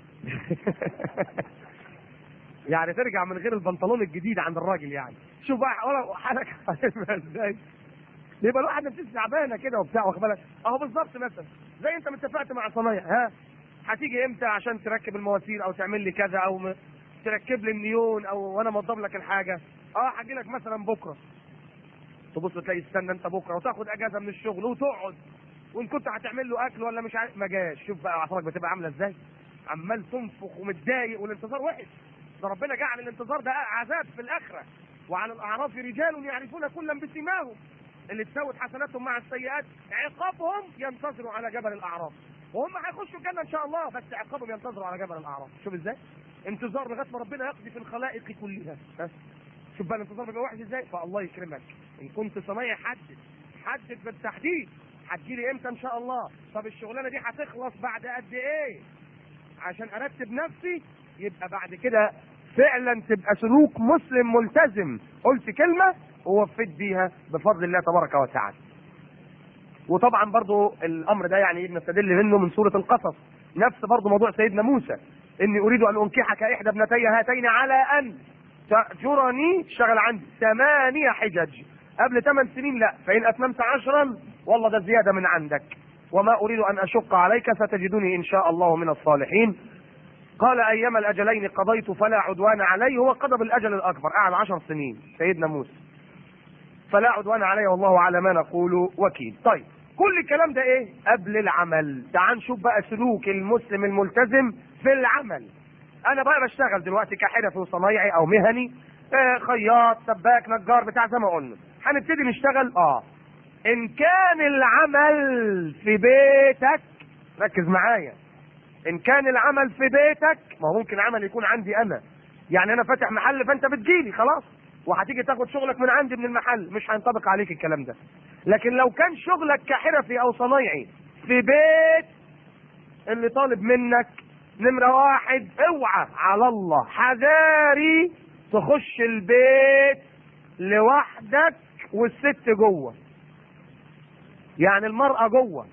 Speaker 1: يعني ترجع من غير البنطلون الجديد عند الراجل يعني شوف بقى ولا حالك هتبقى ازاي يبقى الواحد نفسه تعبانه كده وبتاع واخد بالك اهو بالظبط مثلا زي انت متفقت مع صنايع ها هتيجي امتى عشان تركب المواسير او تعمل لي كذا او م... تركب لي النيون او وانا موضب لك الحاجه اه هاجي لك مثلا بكره تبص تلاقي استنى انت بكره وتاخد اجازه من الشغل وتقعد وان كنت هتعمل له اكل ولا مش عارف ما جاش شوف بقى اعصابك بتبقى عامله ازاي عمال تنفخ ومتضايق والانتظار وحش ده ربنا جعل الانتظار ده عذاب في الاخره وعلى الاعراف رجال يعرفون كلا بسيماهم اللي تساوت حسناتهم مع السيئات عقابهم ينتظروا على جبل الاعراف وهم هيخشوا الجنه ان شاء الله بس عقابهم ينتظروا على جبل الاعراف شوف ازاي انتظار لغايه ما ربنا يقضي في الخلائق كلها بس شوف بقى الانتظار بيبقى وحش ازاي فالله يكرمك ان كنت صنايعي حدد حدد بالتحديد هتجيلي امتى ان شاء الله طب الشغلانه دي هتخلص بعد قد ايه عشان ارتب نفسي يبقى بعد كده فعلا تبقى سلوك مسلم ملتزم قلت كلمه ووفيت بيها بفضل الله تبارك وتعالى وطبعا برضو الامر ده يعني بنستدل منه من سوره القصص نفس برضو موضوع سيدنا موسى اني اريد ان انكحك احدى ابنتي هاتين على ان تأجرني تشتغل عندي ثمانية حجج قبل ثمان سنين لا فإن أتممت عشرا والله ده زيادة من عندك وما أريد أن أشق عليك ستجدني إن شاء الله من الصالحين قال أيما الأجلين قضيت فلا عدوان علي هو قضى بالأجل الأكبر قعد عشر سنين سيدنا موسى فلا عدوان علي والله على ما نقول وكيل طيب كل الكلام ده ايه قبل العمل تعال نشوف بقى سلوك المسلم الملتزم في العمل انا بقى بشتغل دلوقتي كحرفي وصنايعي او مهني آه خياط سباك نجار بتاع زي ما قلنا هنبتدي نشتغل اه ان كان العمل في بيتك ركز معايا ان كان العمل في بيتك ما هو ممكن عمل يكون عندي انا يعني انا فاتح محل فانت بتجيلي خلاص وهتيجي تاخد شغلك من عندي من المحل مش هينطبق عليك الكلام ده لكن لو كان شغلك كحرفي او صنايعي في بيت اللي طالب منك نمرة واحد اوعى على الله حذاري تخش البيت لوحدك والست جوه يعني المرأة جوه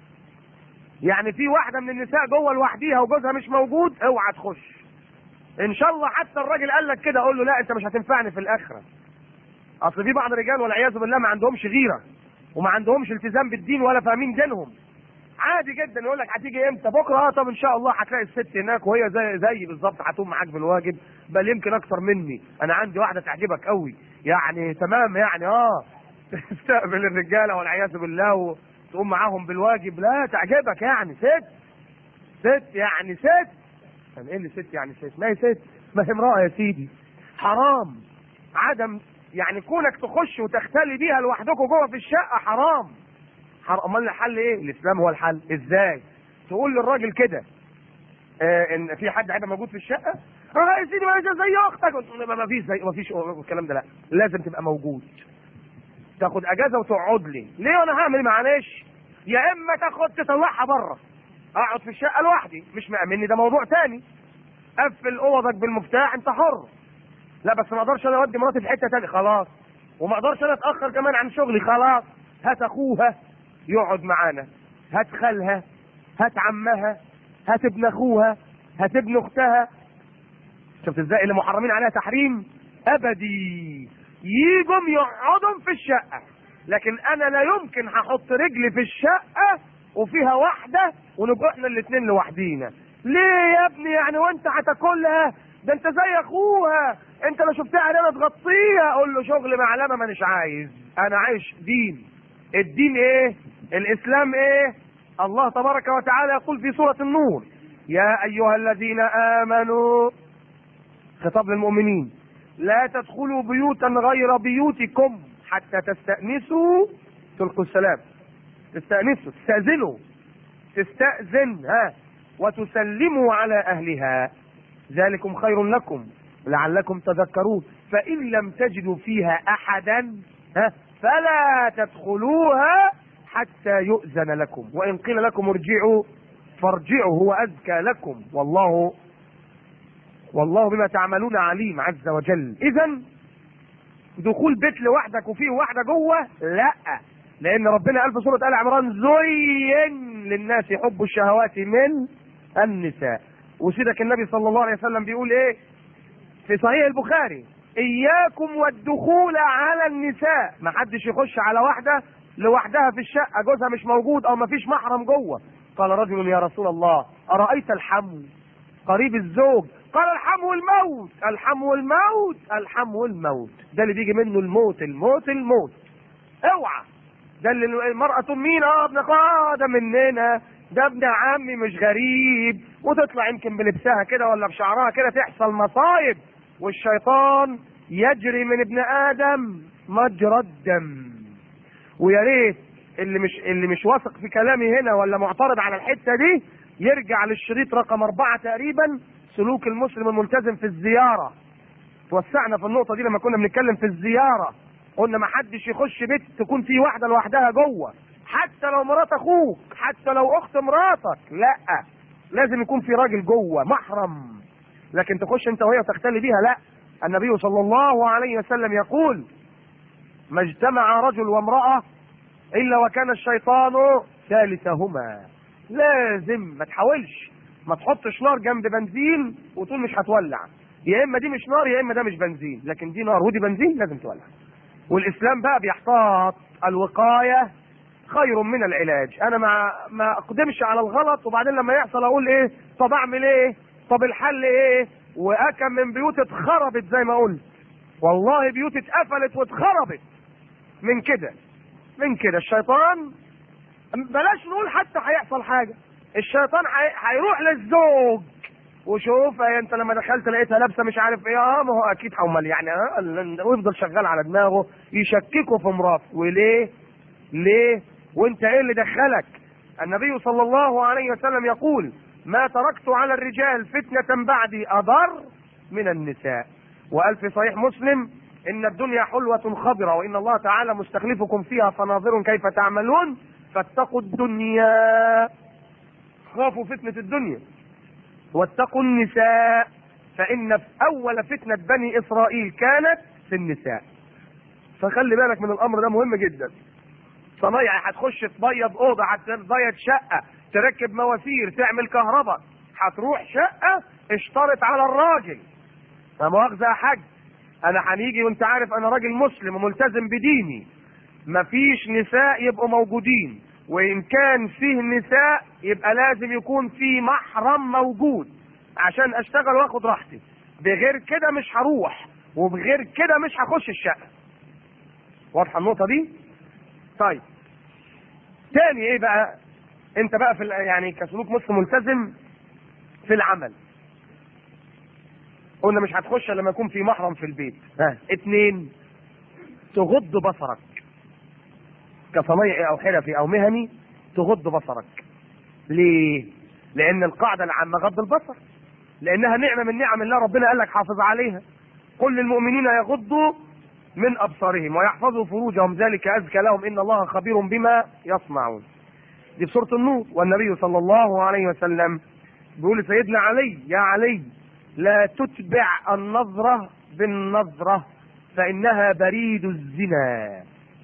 Speaker 1: يعني في واحدة من النساء جوه لوحديها وجوزها مش موجود اوعى تخش ان شاء الله حتى الراجل قال لك كده قول له لا انت مش هتنفعني في الاخره اصل في بعض الرجال والعياذ بالله ما عندهمش غيره وما عندهمش التزام بالدين ولا فاهمين دينهم عادي جدا يقول لك هتيجي امتى بكره اه طب ان شاء الله هتلاقي الست هناك وهي زي زي بالظبط هتقوم معاك بالواجب بل يمكن اكتر مني انا عندي واحده تعجبك قوي يعني تمام يعني اه تستقبل الرجاله والعياذ بالله وتقوم معاهم بالواجب لا تعجبك يعني ست ست يعني ست يعني ايه اللي ست يعني ست ما هي ست ما هي امراه يا سيدي حرام عدم يعني كونك تخش وتختلي بيها لوحدكم جوه في الشقه حرام حرام امال الحل ايه الاسلام هو الحل ازاي تقول للراجل كده آه ان في حد هيبقى موجود في الشقه اه يا سيدي ما زي اختك ما ما فيش زي ما فيش الكلام ده لا لازم تبقى موجود تاخد اجازه وتقعد لي ليه انا هعمل معلش يا اما تاخد تطلعها بره اقعد في الشقه لوحدي مش مأمني ده موضوع تاني قفل اوضك بالمفتاح انت حر لا بس ما اقدرش انا اودي مراتي في حته تاني خلاص وما اقدرش انا اتاخر كمان عن شغلي خلاص هات اخوها يقعد معانا هات خالها هات عمها هات ابن اخوها هات ابن اختها شفت ازاي اللي محرمين عليها تحريم ابدي يجوا يقعدوا في الشقه لكن انا لا يمكن هحط رجلي في الشقه وفيها واحده ونبقى احنا الاثنين لوحدينا ليه يا ابني يعني وانت هتاكلها ده انت زي اخوها انت لو شفتها علينا تغطيها اقول له شغل معلمه ما مش عايز انا عايش دين الدين ايه الاسلام ايه الله تبارك وتعالى يقول في سوره النور يا ايها الذين امنوا خطاب للمؤمنين
Speaker 2: لا تدخلوا بيوتا غير بيوتكم حتى تستأنسوا تلقوا السلام تستأنسوا تستأذنوا تستأذن ها وتسلموا على أهلها ذلكم خير لكم لعلكم تذكرون فإن لم تجدوا فيها أحدا ها فلا تدخلوها حتى يؤذن لكم وإن قيل لكم ارجعوا فارجعوا هو أزكى لكم والله والله بما تعملون عليم عز وجل إذا دخول بيت لوحدك وفيه واحدة جوه لا لأن ربنا قال في سورة آل عمران زين للناس حب الشهوات من النساء وسيدك النبي صلى الله عليه وسلم بيقول ايه في صحيح البخاري اياكم والدخول على النساء ما حدش يخش على واحده لوحدها في الشقه جوزها مش موجود او ما فيش محرم جوه قال رجل يا رسول الله ارايت الحم قريب الزوج قال الحم الموت الحم الموت الحم الموت ده اللي بيجي منه الموت الموت الموت اوعى ده اللي المرأة مين اه ابن اه ده مننا ده ابن عمي مش غريب وتطلع يمكن بلبسها كده ولا بشعرها كده تحصل مصايب والشيطان يجري من ابن ادم مجرى الدم ويا ريت اللي مش اللي مش واثق في كلامي هنا ولا معترض على الحته دي يرجع للشريط رقم أربعة تقريبا سلوك المسلم الملتزم في الزيارة توسعنا في النقطة دي لما كنا بنتكلم في الزيارة قلنا ما حدش يخش بيت تكون فيه واحدة لوحدها جوه حتى لو مرات اخوك حتى لو اخت مراتك لا لازم يكون في راجل جوه محرم لكن تخش انت وهي وتختلي بيها لا النبي صلى الله عليه وسلم يقول ما اجتمع رجل وامرأة إلا وكان الشيطان ثالثهما لازم ما تحاولش ما تحطش نار جنب بنزين وتقول مش هتولع يا اما دي مش نار يا اما ده مش بنزين لكن دي نار ودي بنزين لازم تولع والاسلام بقى بيحتاط الوقايه خير من العلاج انا ما ما اقدمش على الغلط وبعدين لما يحصل اقول ايه طب اعمل ايه طب الحل ايه واكم من بيوت اتخربت زي ما قلت والله بيوت اتقفلت واتخربت من كده من كده الشيطان بلاش نقول حتى هيحصل حاجه الشيطان هي- هيروح للزوج وشوف هي انت لما دخلت لقيتها لابسه مش عارف ايه اه ما هو اكيد حمال يعني اه ويفضل شغال على دماغه يشككه في مراته وليه؟ ليه؟ وانت ايه اللي دخلك؟ النبي صلى الله عليه وسلم يقول ما تركت على الرجال فتنة بعدي أضر من النساء وقال في صحيح مسلم إن الدنيا حلوة خضرة وإن الله تعالى مستخلفكم فيها فناظر كيف تعملون فاتقوا الدنيا خافوا فتنة الدنيا واتقوا النساء فإن أول فتنة بني إسرائيل كانت في النساء فخلي بالك من الأمر ده مهم جدا صنايعي هتخش تبيض اوضه هتبيض شقه تركب مواسير تعمل كهرباء هتروح شقه اشترط على الراجل لا مؤاخذه يا حاج انا هنيجي وانت عارف انا راجل مسلم وملتزم بديني مفيش نساء يبقوا موجودين وان كان فيه نساء يبقى لازم يكون في محرم موجود عشان اشتغل واخد راحتي بغير كده مش هروح وبغير كده مش هخش الشقه واضحه النقطه دي طيب تاني ايه بقى انت بقى في ال- يعني كسلوك مسلم ملتزم في العمل قلنا مش هتخش إلا لما يكون في محرم في البيت ها اتنين تغض بصرك كصنايعي او حرفي او مهني تغض بصرك ليه لان القاعده العامه غض البصر لانها نعمه من نعم الله ربنا قال لك حافظ عليها قل للمؤمنين يغضوا من ابصارهم ويحفظوا فروجهم ذلك ازكى لهم ان الله خبير بما يصنعون دي في سوره النور والنبي صلى الله عليه وسلم بيقول لسيدنا علي يا علي لا تتبع النظره بالنظره فانها بريد الزنا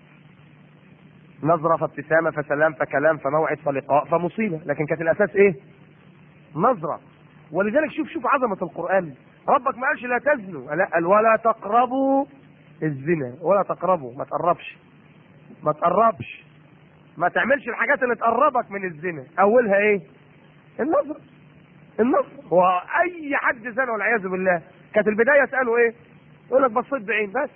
Speaker 2: نظره فابتسامه فسلام فكلام فموعد فلقاء فمصيبه لكن كانت الاساس ايه نظره ولذلك شوف شوف عظمه القران ربك ما قالش لا تزنوا لا قال ولا تقربوا الزنا ولا تقربوا ما تقربش ما تقربش ما تعملش الحاجات اللي تقربك من الزنا اولها ايه النظر النظر هو اي حد زنا والعياذ بالله كانت البدايه اساله ايه يقول لك بصيت بعين بس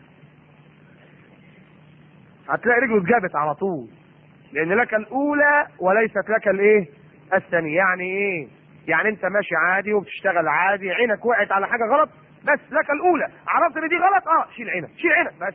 Speaker 2: هتلاقي رجله اتجابت على طول لان لك الاولى وليست لك الايه الثانيه يعني ايه يعني انت ماشي عادي وبتشتغل عادي عينك وقعت على حاجه غلط بس لك الاولى عرفت ان دي غلط اه شيل عينك شيل عينك بس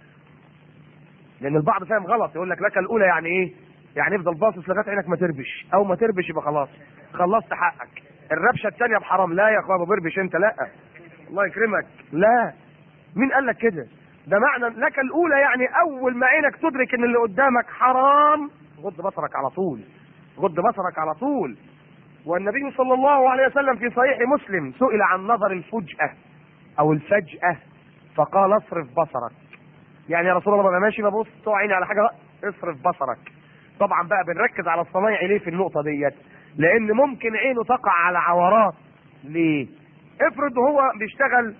Speaker 2: لان البعض فاهم غلط يقول لك لك الاولى يعني ايه يعني افضل باصص لغايه عينك ما تربش او ما تربش يبقى خلاص خلصت حقك الربشه الثانيه بحرام لا يا اخويا ما بربش انت لا الله يكرمك لا مين قال لك كده ده معنى لك الاولى يعني اول ما عينك تدرك ان اللي قدامك حرام غض بصرك على طول غض بصرك على طول والنبي صلى الله عليه وسلم في صحيح مسلم سئل عن نظر الفجأة او الفجأة فقال اصرف بصرك يعني يا رسول الله انا ماشي ببص تقع عيني على حاجه بقى اصرف بصرك طبعا بقى بنركز على الصنايعي ليه في النقطه ديت لان ممكن عينه تقع على عورات ليه افرض هو بيشتغل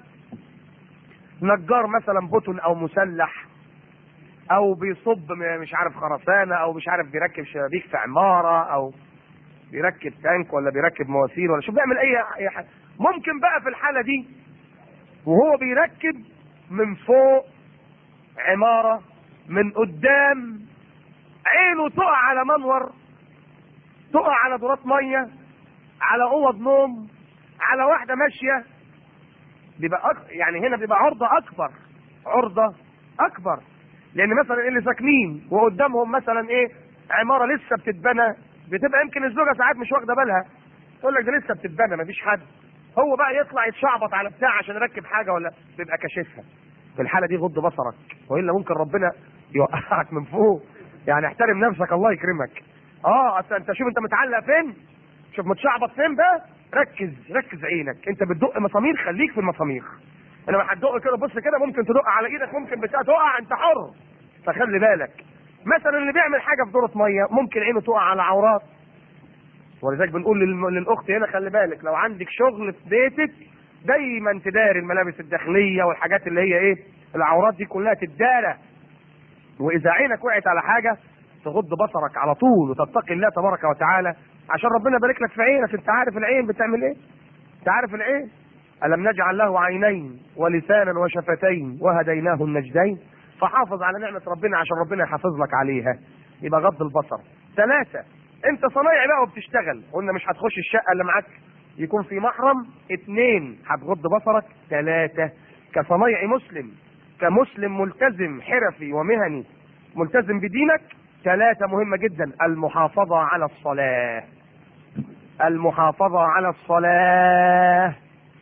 Speaker 2: نجار مثلا بطن او مسلح او بيصب م- مش عارف خرسانه او مش عارف بيركب شبابيك في عماره او بيركب تانك ولا بيركب مواسير ولا شو بيعمل اي اي حاجه ممكن بقى في الحاله دي وهو بيركب من فوق عماره من قدام عينه تقع على منور تقع على دورات ميه على اوض نوم على واحده ماشيه بيبقى أك... يعني هنا بيبقى عرضه اكبر عرضه اكبر لان مثلا اللي ساكنين وقدامهم مثلا ايه عماره لسه بتتبنى بتبقى يمكن الزوجه ساعات مش واخده بالها تقول لك ده لسه بتتبنى مفيش حد هو بقى يطلع يتشعبط على بتاع عشان يركب حاجه ولا بيبقى كاشفها في الحاله دي غض بصرك والا ممكن ربنا يوقعك من فوق يعني احترم نفسك الله يكرمك اه أصل انت شوف انت متعلق فين شوف متشعبط فين بقى ركز ركز عينك انت بتدق مسامير خليك في المسامير انما هتدق كده بص كده ممكن تدق على ايدك ممكن بتاع تقع انت حر فخلي بالك مثلا اللي بيعمل حاجه في دوره ميه ممكن عينه تقع على عورات ولذلك بنقول للم- للاخت هنا خلي بالك لو عندك شغل في بيتك دايما تداري الملابس الداخليه والحاجات اللي هي ايه العورات دي كلها تدارى واذا عينك وقعت على حاجه تغض بصرك على طول وتتقي الله تبارك وتعالى عشان ربنا يبارك لك في عينك انت عارف العين بتعمل ايه انت عارف العين الم نجعل له عينين ولسانا وشفتين وهديناه النجدين فحافظ على نعمه ربنا عشان ربنا يحافظ لك عليها يبقى غض البصر ثلاثه انت صنايعي بقى وبتشتغل قلنا مش هتخش الشقه اللي معاك يكون في محرم اثنين هتغض بصرك ثلاثه كصنايعي مسلم كمسلم ملتزم حرفي ومهني ملتزم بدينك ثلاثة مهمة جدا المحافظة على الصلاة المحافظة على الصلاة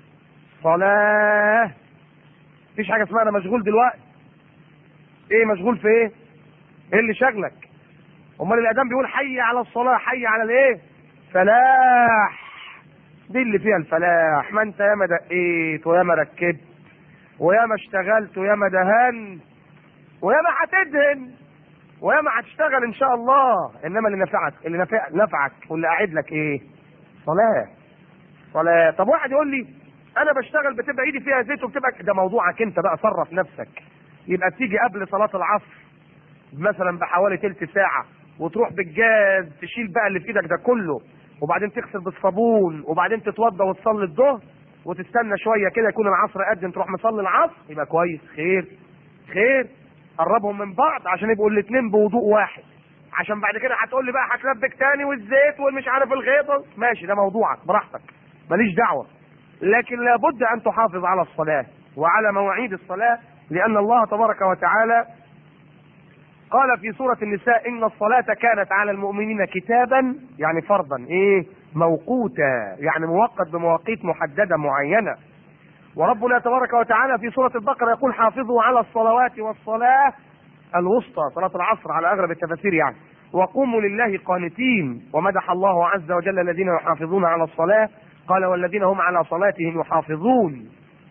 Speaker 2: صلاة مفيش حاجة اسمها أنا مشغول دلوقتي إيه مشغول في إيه؟ إيه اللي شغلك؟ أمال الأذان بيقول حي على الصلاة حي على الإيه؟ فلاح دي اللي فيها الفلاح ما أنت ياما دقيت وياما ركبت وياما اشتغلت وياما دهنت وياما هتدهن وياما هتشتغل ان شاء الله انما اللي نفعك اللي نفع نفعك واللي قاعد لك ايه؟ صلاه صلاه طب واحد يقول لي انا بشتغل بتبقى ايدي فيها زيت وبتبقى ده موضوعك انت بقى صرف نفسك يبقى تيجي قبل صلاه العصر مثلا بحوالي تلت ساعه وتروح بالجاز تشيل بقى اللي في ايدك ده كله وبعدين تغسل بالصابون وبعدين تتوضى وتصلي الظهر وتستنى شويه كده يكون العصر قدم تروح مصلي العصر يبقى كويس خير خير قربهم من بعض عشان يبقوا الاثنين بوضوء واحد عشان بعد كده هتقول لي بقى هتلبك تاني والزيت والمش عارف الغيطه ماشي ده موضوعك براحتك ماليش دعوه لكن لابد ان تحافظ على الصلاه وعلى مواعيد الصلاه لان الله تبارك وتعالى قال في سورة النساء إن الصلاة كانت على المؤمنين كتابا يعني فرضا إيه موقوتا يعني موقت بمواقيت محددة معينة وربنا تبارك وتعالى في سورة البقرة يقول حافظوا على الصلوات والصلاة الوسطى صلاة العصر على أغلب التفاسير يعني وقوموا لله قانتين ومدح الله عز وجل الذين يحافظون على الصلاة قال والذين هم على صلاتهم يحافظون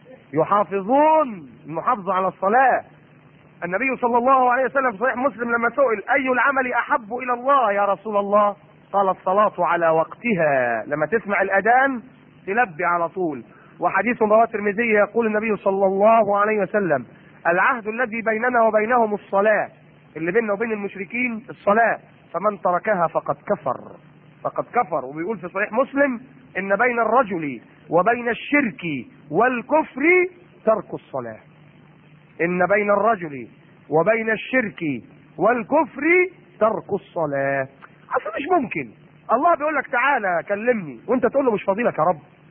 Speaker 2: يحافظون المحافظة على الصلاة النبي صلى الله عليه وسلم في صحيح مسلم لما سئل أي العمل أحب إلى الله يا رسول الله قال الصلاة على وقتها لما تسمع الأذان تلبي على طول وحديث رواه الترمذي يقول النبي صلى الله عليه وسلم العهد الذي بيننا وبينهم الصلاة اللي بيننا وبين المشركين الصلاة فمن تركها فقد كفر فقد كفر وبيقول في صحيح مسلم ان بين الرجل وبين الشرك والكفر ترك الصلاة ان بين الرجل وبين الشرك والكفر ترك الصلاة اصل مش ممكن الله بيقول لك تعالى كلمني وانت تقول له مش فاضيلك يا رب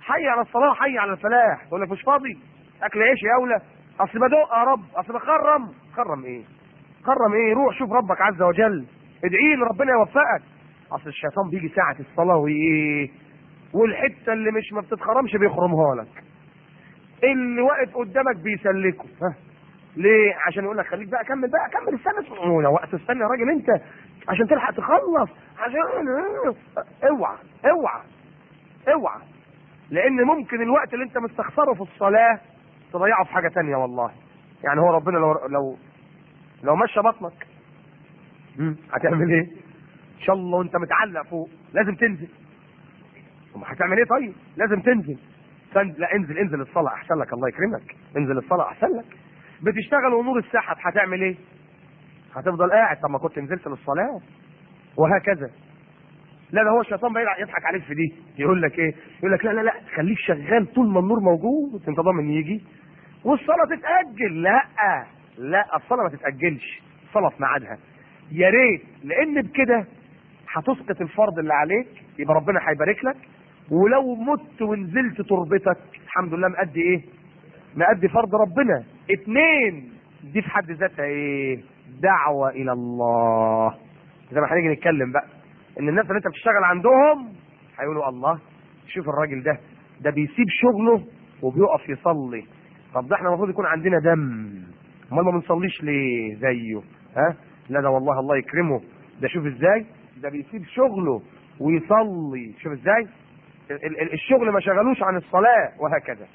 Speaker 2: حي على الصلاه حي على الفلاح تقول لك مش فاضي اكل عيش يا اولى اصل بدق يا رب اصل بخرم خرم ايه خرم ايه روح شوف ربك عز وجل ادعي له ربنا يوفقك اصل الشيطان بيجي ساعه الصلاه وايه والحته اللي مش ما بتتخرمش بيخرمها لك اللي واقف قدامك بيسلكه ها ليه عشان يقول لك خليك بقى كمل بقى كمل استنى يا وقت استنى يا راجل انت عشان تلحق تخلص عشان اوعى اوعى اوعى لان ممكن الوقت اللي انت مستخسره في الصلاه تضيعه في حاجه تانية والله يعني هو ربنا لو لو لو مشى بطنك مم، هتعمل ايه ان شاء الله وانت متعلق فوق لازم تنزل طب هتعمل ايه طيب لازم تنزل فن... لا انزل انزل الصلاه احسن لك الله يكرمك انزل الصلاه احسن لك بتشتغل ونور السحب هتعمل ايه هتفضل قاعد طب ما كنت نزلت للصلاه وهكذا لا ده هو الشيطان بقى يضحك عليك في دي يقول لك ايه يقول لك لا لا لا خليك شغال طول ما النور موجود انت ضامن يجي والصلاه تتاجل لا لا الصلاه ما تتاجلش الصلاه في ميعادها يا ريت لان بكده هتسقط الفرض اللي عليك يبقى ربنا هيبارك لك ولو مت ونزلت تربتك الحمد لله مأدي ايه مأدي فرض ربنا اتنين دي في حد ذاتها ايه دعوة الى الله زي ما هنيجي نتكلم بقى ان الناس اللي انت بتشتغل عندهم هيقولوا الله شوف الراجل ده ده بيسيب شغله وبيقف يصلي طب ده احنا المفروض يكون عندنا دم امال ما بنصليش ليه زيه ها لا ده والله الله يكرمه ده شوف ازاي ده بيسيب شغله ويصلي شوف ازاي ال- ال- الشغل ما شغلوش عن الصلاة وهكذا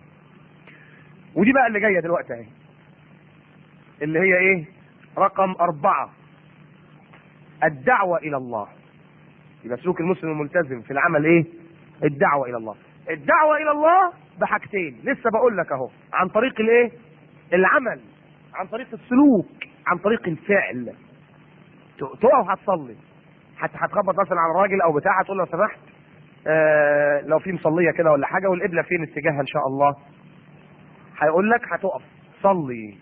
Speaker 2: ودي بقى اللي جاية دلوقتي اهي اللي هي ايه رقم اربعة الدعوة الى الله يبقى سلوك المسلم الملتزم في العمل ايه الدعوة الى الله الدعوة الى الله بحاجتين لسه بقول لك اهو عن طريق الايه العمل عن طريق السلوك عن طريق الفعل ت- تقف هتصلي حتى هتخبط مثلا على راجل او بتاع هتقول له لو سمحت آه لو في مصليه كده ولا حاجه والقبله فين اتجاهها ان شاء الله هيقول لك هتقف صلي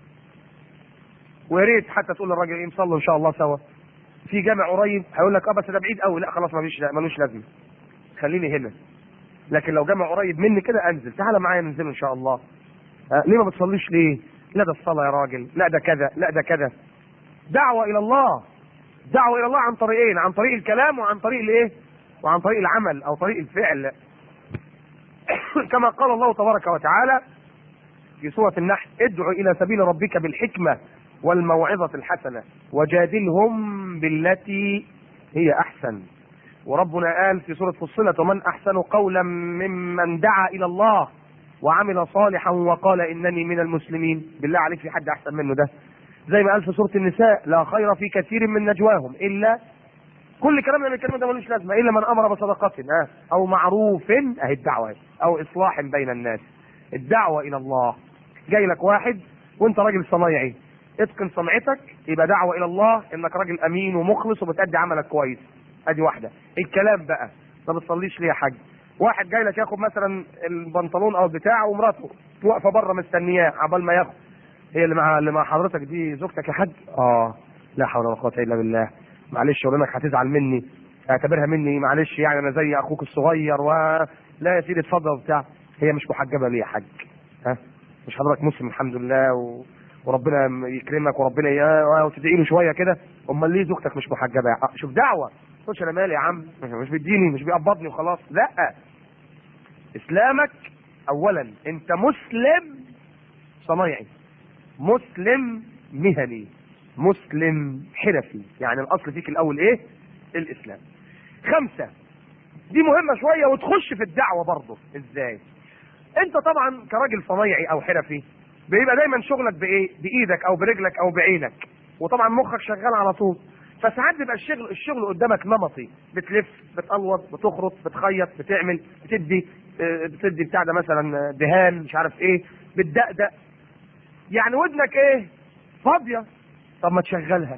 Speaker 2: ويا ريت حتى تقول للراجل ايه نصلي ان شاء الله سوا في جامع قريب هيقول لك اه بس ده بعيد قوي لا خلاص مفيش لا ملوش لازمه خليني هنا لكن لو جامع قريب مني كده انزل تعالى معايا ننزل ان شاء الله آه ليه ما بتصليش ليه لا ده الصلاه يا راجل لا ده كذا لا ده كذا دعوه الى الله دعوه الى الله عن طريقين عن طريق الكلام وعن طريق الايه وعن طريق العمل او طريق الفعل كما قال الله تبارك وتعالى في سورة النحل ادع إلى سبيل ربك بالحكمة والموعظة الحسنة وجادلهم بالتي هي أحسن وربنا قال في سورة فصلت ومن أحسن قولا ممن دعا إلى الله وعمل صالحا وقال إنني من المسلمين بالله عليك في حد أحسن منه ده زي ما قال في سورة النساء لا خير في كثير من نجواهم إلا كل كلامنا من الكلمة ده ملوش لازمة إلا من أمر بصدقة آه، أو معروف أهي الدعوة أهي، أو إصلاح بين الناس الدعوة إلى الله جاي لك واحد وأنت راجل صنايعي اتقن صنعتك يبقى دعوة إلى الله إنك راجل أمين ومخلص وبتأدي عملك كويس أدي واحدة الكلام بقى ما بتصليش ليه يا حاج واحد جاي لك ياخد مثلا البنطلون أو البتاع ومراته واقفة بره مستنياه عبال ما ياخد هي اللي مع اللي مع حضرتك دي زوجتك يا حاج اه لا حول ولا قوة إلا بالله معلش اقول لك هتزعل مني اعتبرها مني معلش يعني انا زي اخوك الصغير و لا يا سيدي اتفضل وبتاع هي مش محجبه ليه يا حاج ها مش حضرتك مسلم الحمد لله و... وربنا يكرمك وربنا ي... وتدعي له شويه كده امال ليه زوجتك مش محجبه يا حق. شوف دعوه تقولش انا مالي يا عم مش بيديني مش بيقبضني وخلاص لا اسلامك اولا انت مسلم صنايعي مسلم مهني مسلم حرفي يعني الاصل فيك الاول ايه الاسلام خمسة دي مهمة شوية وتخش في الدعوة برضه ازاي انت طبعا كراجل صنايعي او حرفي بيبقى دايما شغلك بايه بايدك او برجلك او بعينك وطبعا مخك شغال على طول فساعات بيبقى الشغل الشغل قدامك نمطي بتلف بتقلوط بتخرط بتخيط بتعمل بتدي آه، بتدي بتاع ده مثلا دهان مش عارف ايه بتدقدق يعني ودنك ايه فاضيه طب ما تشغلها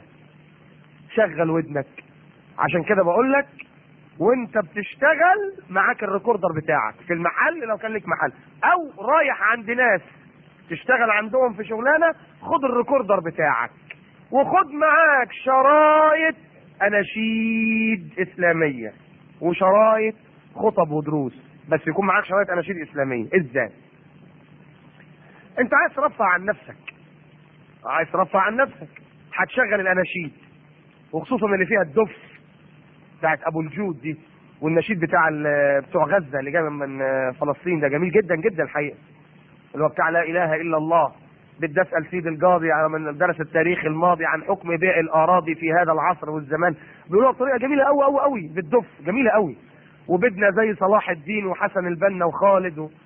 Speaker 2: شغل ودنك عشان كده بقول لك وانت بتشتغل معاك الريكوردر بتاعك في المحل لو كان لك محل او رايح عند ناس تشتغل عندهم في شغلانه خد الريكوردر بتاعك وخد معاك شرايط اناشيد اسلاميه وشرايط خطب ودروس بس يكون معاك شويه اناشيد اسلاميه ازاي انت عايز ترفع عن نفسك عايز ترفع عن نفسك هتشغل الاناشيد وخصوصا اللي فيها الدف بتاعت ابو الجود دي والنشيد بتاع ال- بتوع غزه اللي جاي من فلسطين ده جميل جدا جدا الحقيقه اللي هو بتاع لا اله الا الله بدي اسال سيد القاضي على من درس التاريخ الماضي عن حكم بيع الاراضي في هذا العصر والزمان بيقولوها بطريقه جميله قوي قوي قوي بالدف جميله قوي وبدنا زي صلاح الدين وحسن البنا وخالد و...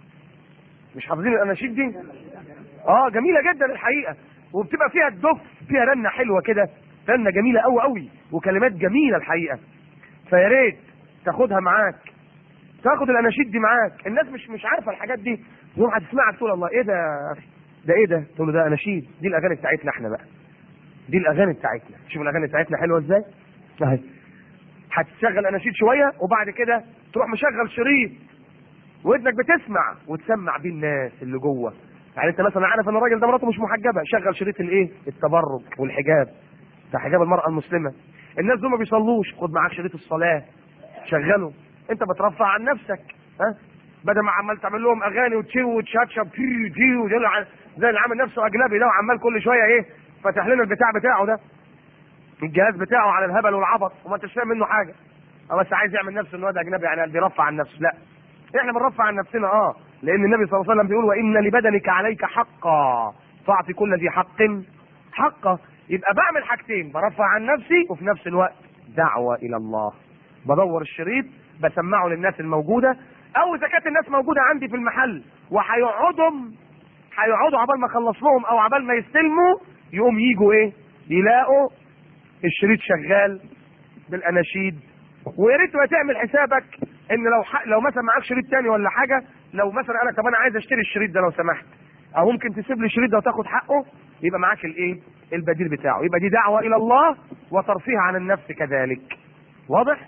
Speaker 2: مش حافظين الاناشيد دي اه جميله جدا الحقيقه وبتبقى فيها الدف فيها رنه حلوه كده رنه جميله قوي قوي وكلمات جميله الحقيقه فيا ريت تاخدها معاك تاخد الاناشيد دي معاك الناس مش مش عارفه الحاجات دي يوم هتسمعك تقول الله ايه ده يا أخي؟ ده ايه ده تقول له ده اناشيد دي الاغاني بتاعتنا احنا بقى دي الاغاني بتاعتنا شوف الاغاني بتاعتنا حلوه ازاي اهي هتشغل اناشيد شويه وبعد كده تروح مشغل شريط ودنك بتسمع وتسمع بيه الناس اللي جوه يعني انت مثلا عارف ان الراجل ده مراته مش محجبه شغل شريط الايه التبرج والحجاب بتاع حجاب المراه المسلمه الناس دول ما بيصلوش خد معاك شريط الصلاه شغله انت بترفع عن نفسك ها بدل ما عمال تعمل لهم اغاني وتشيو وتشاتشب تيو تيو ده اللي ع- زي اللي عامل نفسه اجنبي ده وعمال كل شويه ايه فاتح لنا البتاع بتاعه ده الجهاز بتاعه على الهبل والعبط وما انتش فاهم منه حاجه اه بس عايز يعمل نفسه انه ده اجنبي يعني بيرفع عن نفسه لا احنا بنرفع عن نفسنا اه لان النبي صلى الله عليه وسلم بيقول وان لبدنك عليك حقا فاعطي كل ذي حق حقه يبقى بعمل حاجتين برفع عن نفسي وفي نفس الوقت دعوه الى الله بدور الشريط بسمعه للناس الموجوده او اذا كانت الناس موجوده عندي في المحل وهيقعدهم هيقعدوا عبال ما اخلص لهم او عبال ما يستلموا يقوم يجوا ايه يلاقوا الشريط شغال بالاناشيد ويا ريت تبقى تعمل حسابك ان لو ح... لو مثلا معاك شريط تاني ولا حاجه لو مثلا قالك طب انا عايز اشتري الشريط ده لو سمحت او ممكن تسيب لي الشريط ده وتاخد حقه يبقى معاك الايه البديل بتاعه يبقى دي دعوه الى الله وترفيه عن النفس كذلك واضح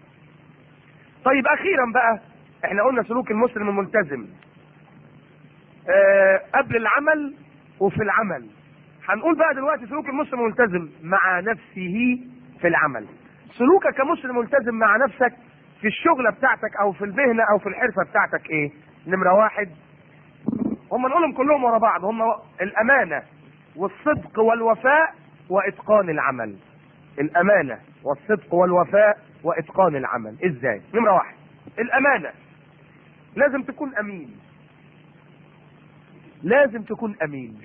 Speaker 2: طيب اخيرا بقى احنا قلنا سلوك المسلم الملتزم آه قبل العمل وفي العمل هنقول بقى دلوقتي سلوك المسلم الملتزم مع نفسه في العمل سلوكك كمسلم ملتزم مع نفسك في الشغلة بتاعتك او في المهنة او في الحرفة بتاعتك ايه نمرة واحد هم نقولهم كلهم ورا بعض هم الامانة والصدق والوفاء واتقان العمل الامانة والصدق والوفاء واتقان العمل ازاي نمرة واحد الامانة لازم تكون امين لازم تكون امين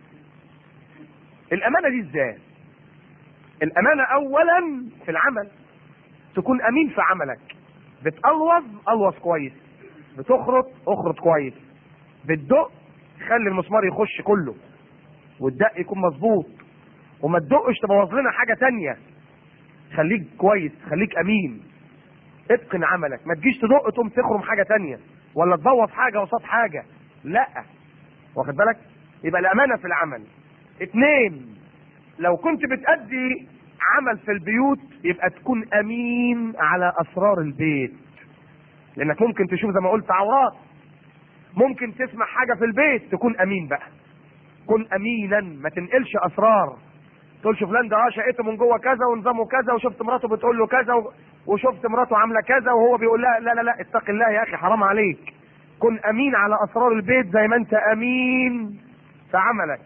Speaker 2: الامانة دي ازاي الامانة اولا في العمل تكون امين في عملك بتقلوظ قلوظ كويس بتخرط اخرط كويس بتدق خلي المسمار يخش كله والدق يكون مظبوط وما تدقش تبوظ لنا حاجه تانية خليك كويس خليك امين اتقن عملك ما تجيش تدق تقوم تخرم حاجه تانية ولا تبوظ حاجه قصاد حاجه لا واخد بالك يبقى الامانه في العمل اتنين لو كنت بتأدي عمل في البيوت يبقى تكون امين على اسرار البيت لانك ممكن تشوف زي ما قلت عورات ممكن تسمع حاجه في البيت تكون امين بقى كن امينا ما تنقلش اسرار تقولش فلان ده اه شقته من جوه كذا ونظامه كذا وشفت مراته بتقول له كذا و- وشفت مراته عامله كذا وهو بيقول لها لا لا لا اتق الله يا اخي حرام عليك كن امين على اسرار البيت زي ما انت امين في عملك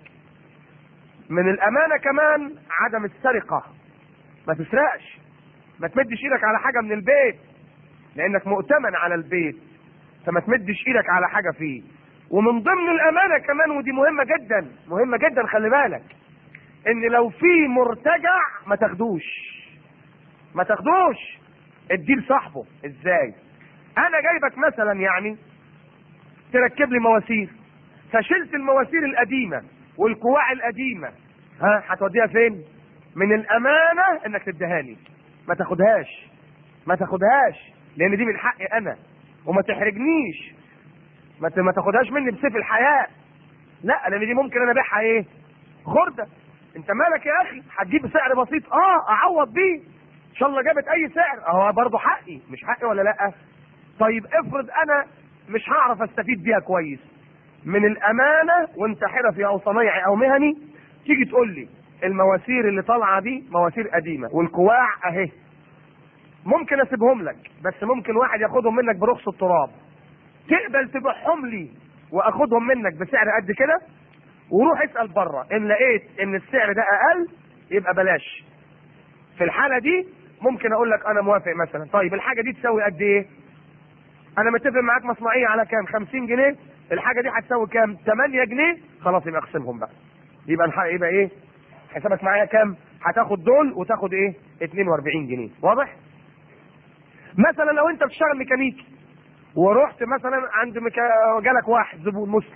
Speaker 2: من الامانه كمان عدم السرقه ما تسرقش ما تمدش ايدك على حاجه من البيت لانك مؤتمن على البيت فما تمدش ايدك على حاجه فيه ومن ضمن الامانه كمان ودي مهمه جدا مهمه جدا خلي بالك ان لو في مرتجع ما تاخدوش ما تاخدوش اديه لصاحبه ازاي انا جايبك مثلا يعني تركب لي مواسير فشلت المواسير القديمه والكواع القديمه ها هتوديها فين من الامانه انك تديها لي ما تاخدهاش ما تاخدهاش لان دي من حقي انا وما تحرجنيش ما ت- ما تاخدهاش مني بسيف الحياه لا لان دي ممكن انا ابيعها ايه خرده انت مالك يا اخي هتجيب سعر بسيط اه اعوض بيه ان شاء الله جابت اي سعر اهو برضه حقي مش حقي ولا لا طيب افرض انا مش هعرف استفيد بيها كويس من الامانه وانت حرفي او صنايعي او مهني تيجي تقول لي المواسير اللي طالعه دي مواسير قديمه والكواع اهي ممكن اسيبهم لك بس ممكن واحد ياخدهم منك برخص التراب تقبل تبيعهم لي واخدهم منك بسعر قد كده وروح اسال بره ان لقيت ان السعر ده اقل يبقى بلاش في الحاله دي ممكن اقول لك انا موافق مثلا طيب الحاجه دي تساوي قد ايه انا متفق معاك مصنعيه على كام 50 جنيه الحاجه دي هتساوي كام 8 جنيه خلاص يبقى اقسمهم بقى يبقى الحق يبقى ايه حسابك معايا كام هتاخد دول وتاخد ايه 42 جنيه واضح مثلا لو انت بتشتغل ميكانيكي ورحت مثلا عند ميكا... جالك واحد زبون مسلم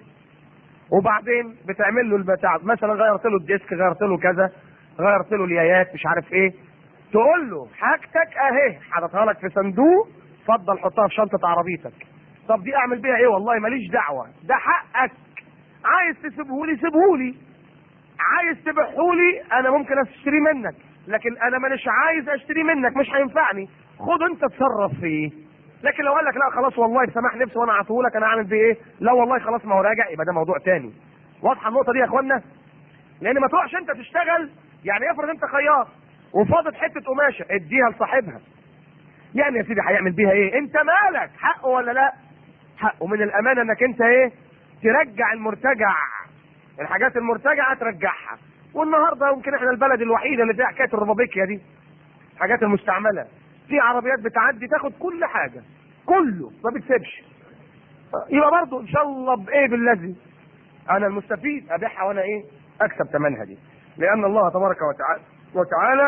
Speaker 2: وبعدين بتعمل له البتاع مثلا غيرت له الديسك غيرت له كذا غيرت له اليايات مش عارف ايه تقول له حاجتك اهي حاططها لك في صندوق اتفضل حطها في شنطه عربيتك طب دي اعمل بيها ايه والله ماليش دعوه ده حقك عايز تسيبه لي سيبه لي عايز تبيعه لي انا ممكن اشتري منك لكن انا مانيش عايز اشتري منك مش هينفعني خد انت اتصرف فيه لكن لو قال لك لا خلاص والله بسماح نفسي وانا اعطيه لك انا اعمل بيه ايه لا والله خلاص ما هو راجع يبقى ده موضوع تاني واضحه النقطه دي يا اخوانا لان ما تروحش انت تشتغل يعني افرض انت خياط وفاضت حته قماشه اديها لصاحبها يعني يا سيدي هيعمل بيها ايه انت مالك حقه ولا لا حقه من الامانه انك انت ايه ترجع المرتجع الحاجات المرتجعه ترجعها والنهارده يمكن احنا البلد الوحيده اللي فيها حكايه الربابيكيا دي الحاجات المستعمله في عربيات بتعدي تاخد كل حاجه كله ما بتسيبش يبقى برضه ان شاء الله بايه بالذي انا المستفيد ابيعها وانا ايه اكسب ثمنها دي لان الله تبارك وتعالى وتعالى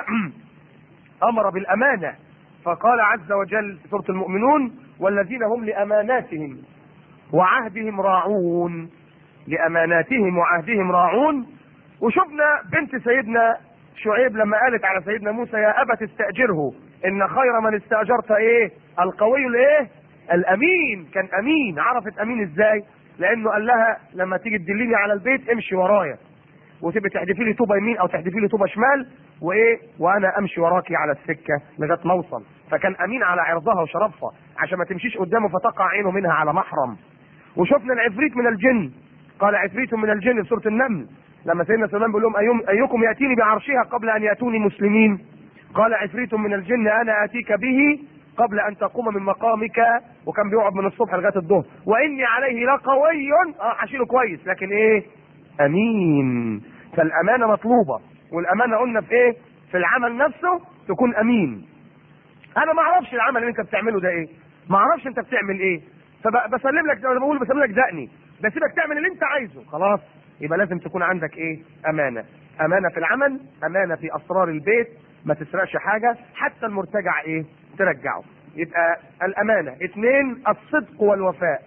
Speaker 2: امر بالامانه فقال عز وجل في سوره المؤمنون والذين هم لاماناتهم وعهدهم راعون لاماناتهم وعهدهم راعون وشفنا بنت سيدنا شعيب لما قالت على سيدنا موسى يا ابت استاجره ان خير من استاجرت ايه القوي الايه الامين كان امين عرفت امين ازاي لانه قال لها لما تيجي تدليني على البيت امشي ورايا وتبقى تحدفي لي طوبه يمين او تحدفي لي طوبه شمال وايه وانا امشي وراكي على السكه لغايه ما اوصل فكان امين على عرضها وشرفها عشان ما تمشيش قدامه فتقع عينه منها على محرم وشفنا العفريت من الجن قال عفريت من الجن في سوره النمل لما سيدنا سليمان بيقول لهم أيوم ايكم ياتيني بعرشها قبل ان ياتوني مسلمين قال عفريت من الجن انا اتيك به قبل ان تقوم من مقامك وكان بيقعد من الصبح لغايه الظهر واني عليه لقوي اه هشيله كويس لكن ايه امين فالامانه مطلوبه والامانه قلنا في ايه في العمل نفسه تكون امين انا ما اعرفش العمل اللي انت بتعمله ده ايه ما اعرفش انت بتعمل ايه فبسلم لك انا بقول بسلم لك دقني بسيبك تعمل اللي انت عايزه خلاص يبقى لازم تكون عندك ايه امانه امانه في العمل امانه في اسرار البيت ما تسرقش حاجه حتى المرتجع ايه ترجعه يبقى الامانه اثنين الصدق والوفاء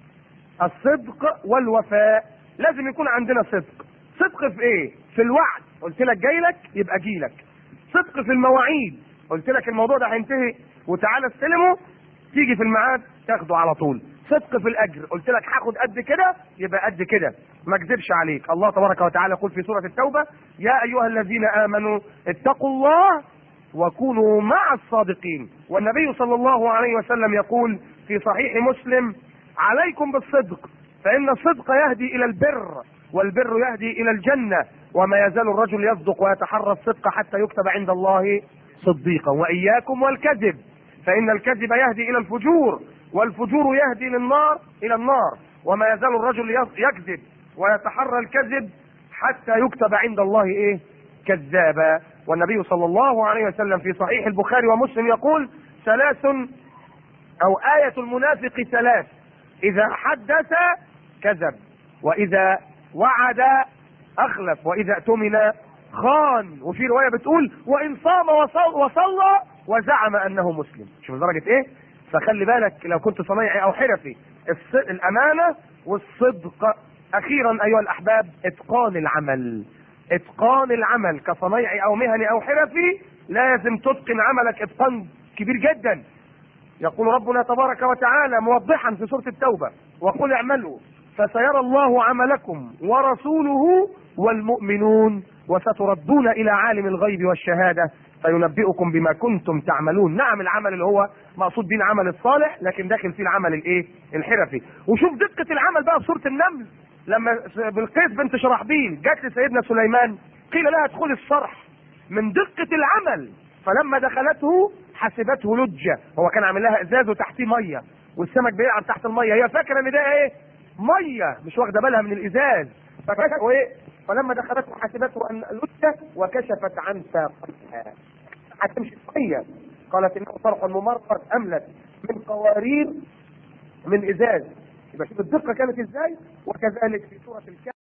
Speaker 2: الصدق والوفاء لازم يكون عندنا صدق صدق في ايه في الوعد قلت لك جاي لك يبقى اجي لك صدق في المواعيد قلت لك الموضوع ده هينتهي وتعالى استلمه تيجي في الميعاد تاخده على طول صدق في الاجر قلت لك هاخد قد كده يبقى قد كده ما اكذبش عليك الله تبارك وتعالى يقول في سوره التوبه يا ايها الذين امنوا اتقوا الله وكونوا مع الصادقين والنبي صلى الله عليه وسلم يقول في صحيح مسلم عليكم بالصدق فان الصدق يهدي الى البر والبر يهدي الى الجنه وما يزال الرجل يصدق ويتحرى الصدق حتى يكتب عند الله صديقا واياكم والكذب فان الكذب يهدي الى الفجور والفجور يهدي للنار الى النار وما يزال الرجل يكذب ويتحرى الكذب حتى يكتب عند الله ايه كذابا والنبي صلى الله عليه وسلم في صحيح البخاري ومسلم يقول ثلاث او آية المنافق ثلاث إذا حدث كذب وإذا وعد أخلف وإذا اؤتمن خان وفي رواية بتقول وإن صام وصل وصلى وزعم أنه مسلم شوف درجة إيه فخلي بالك لو كنت صنايعي أو حرفي الأمانة والصدق أخيرا أيها الأحباب إتقان العمل إتقان العمل كصنايعي أو مهني أو حرفي لازم تتقن عملك إتقان كبير جدا يقول ربنا تبارك وتعالى موضحا في سورة التوبة وقل اعملوا فسيرى الله عملكم ورسوله والمؤمنون وستردون إلى عالم الغيب والشهادة فينبئكم بما كنتم تعملون نعم العمل اللي هو مقصود به العمل الصالح لكن داخل فيه العمل الايه الحرفي وشوف دقة العمل بقى في سورة النمل لما بلقيس بنت شرحبيل جت لسيدنا سليمان قيل لها ادخلي الصرح من دقة العمل فلما دخلته حسبته لجه هو كان عامل لها ازاز وتحتيه ميه والسمك بيلعب تحت الميه هي فاكره ان ده ايه ميه مش واخده بالها من الازاز فكشفوا ايه فلما دخلته حسبته ان لجه وكشفت عن ساقتها هتمشي ميه قالت انه صرح ممرد املت من قوارير من ازاز يبقى شوف الدقه كانت ازاي وكذلك في سوره الكهف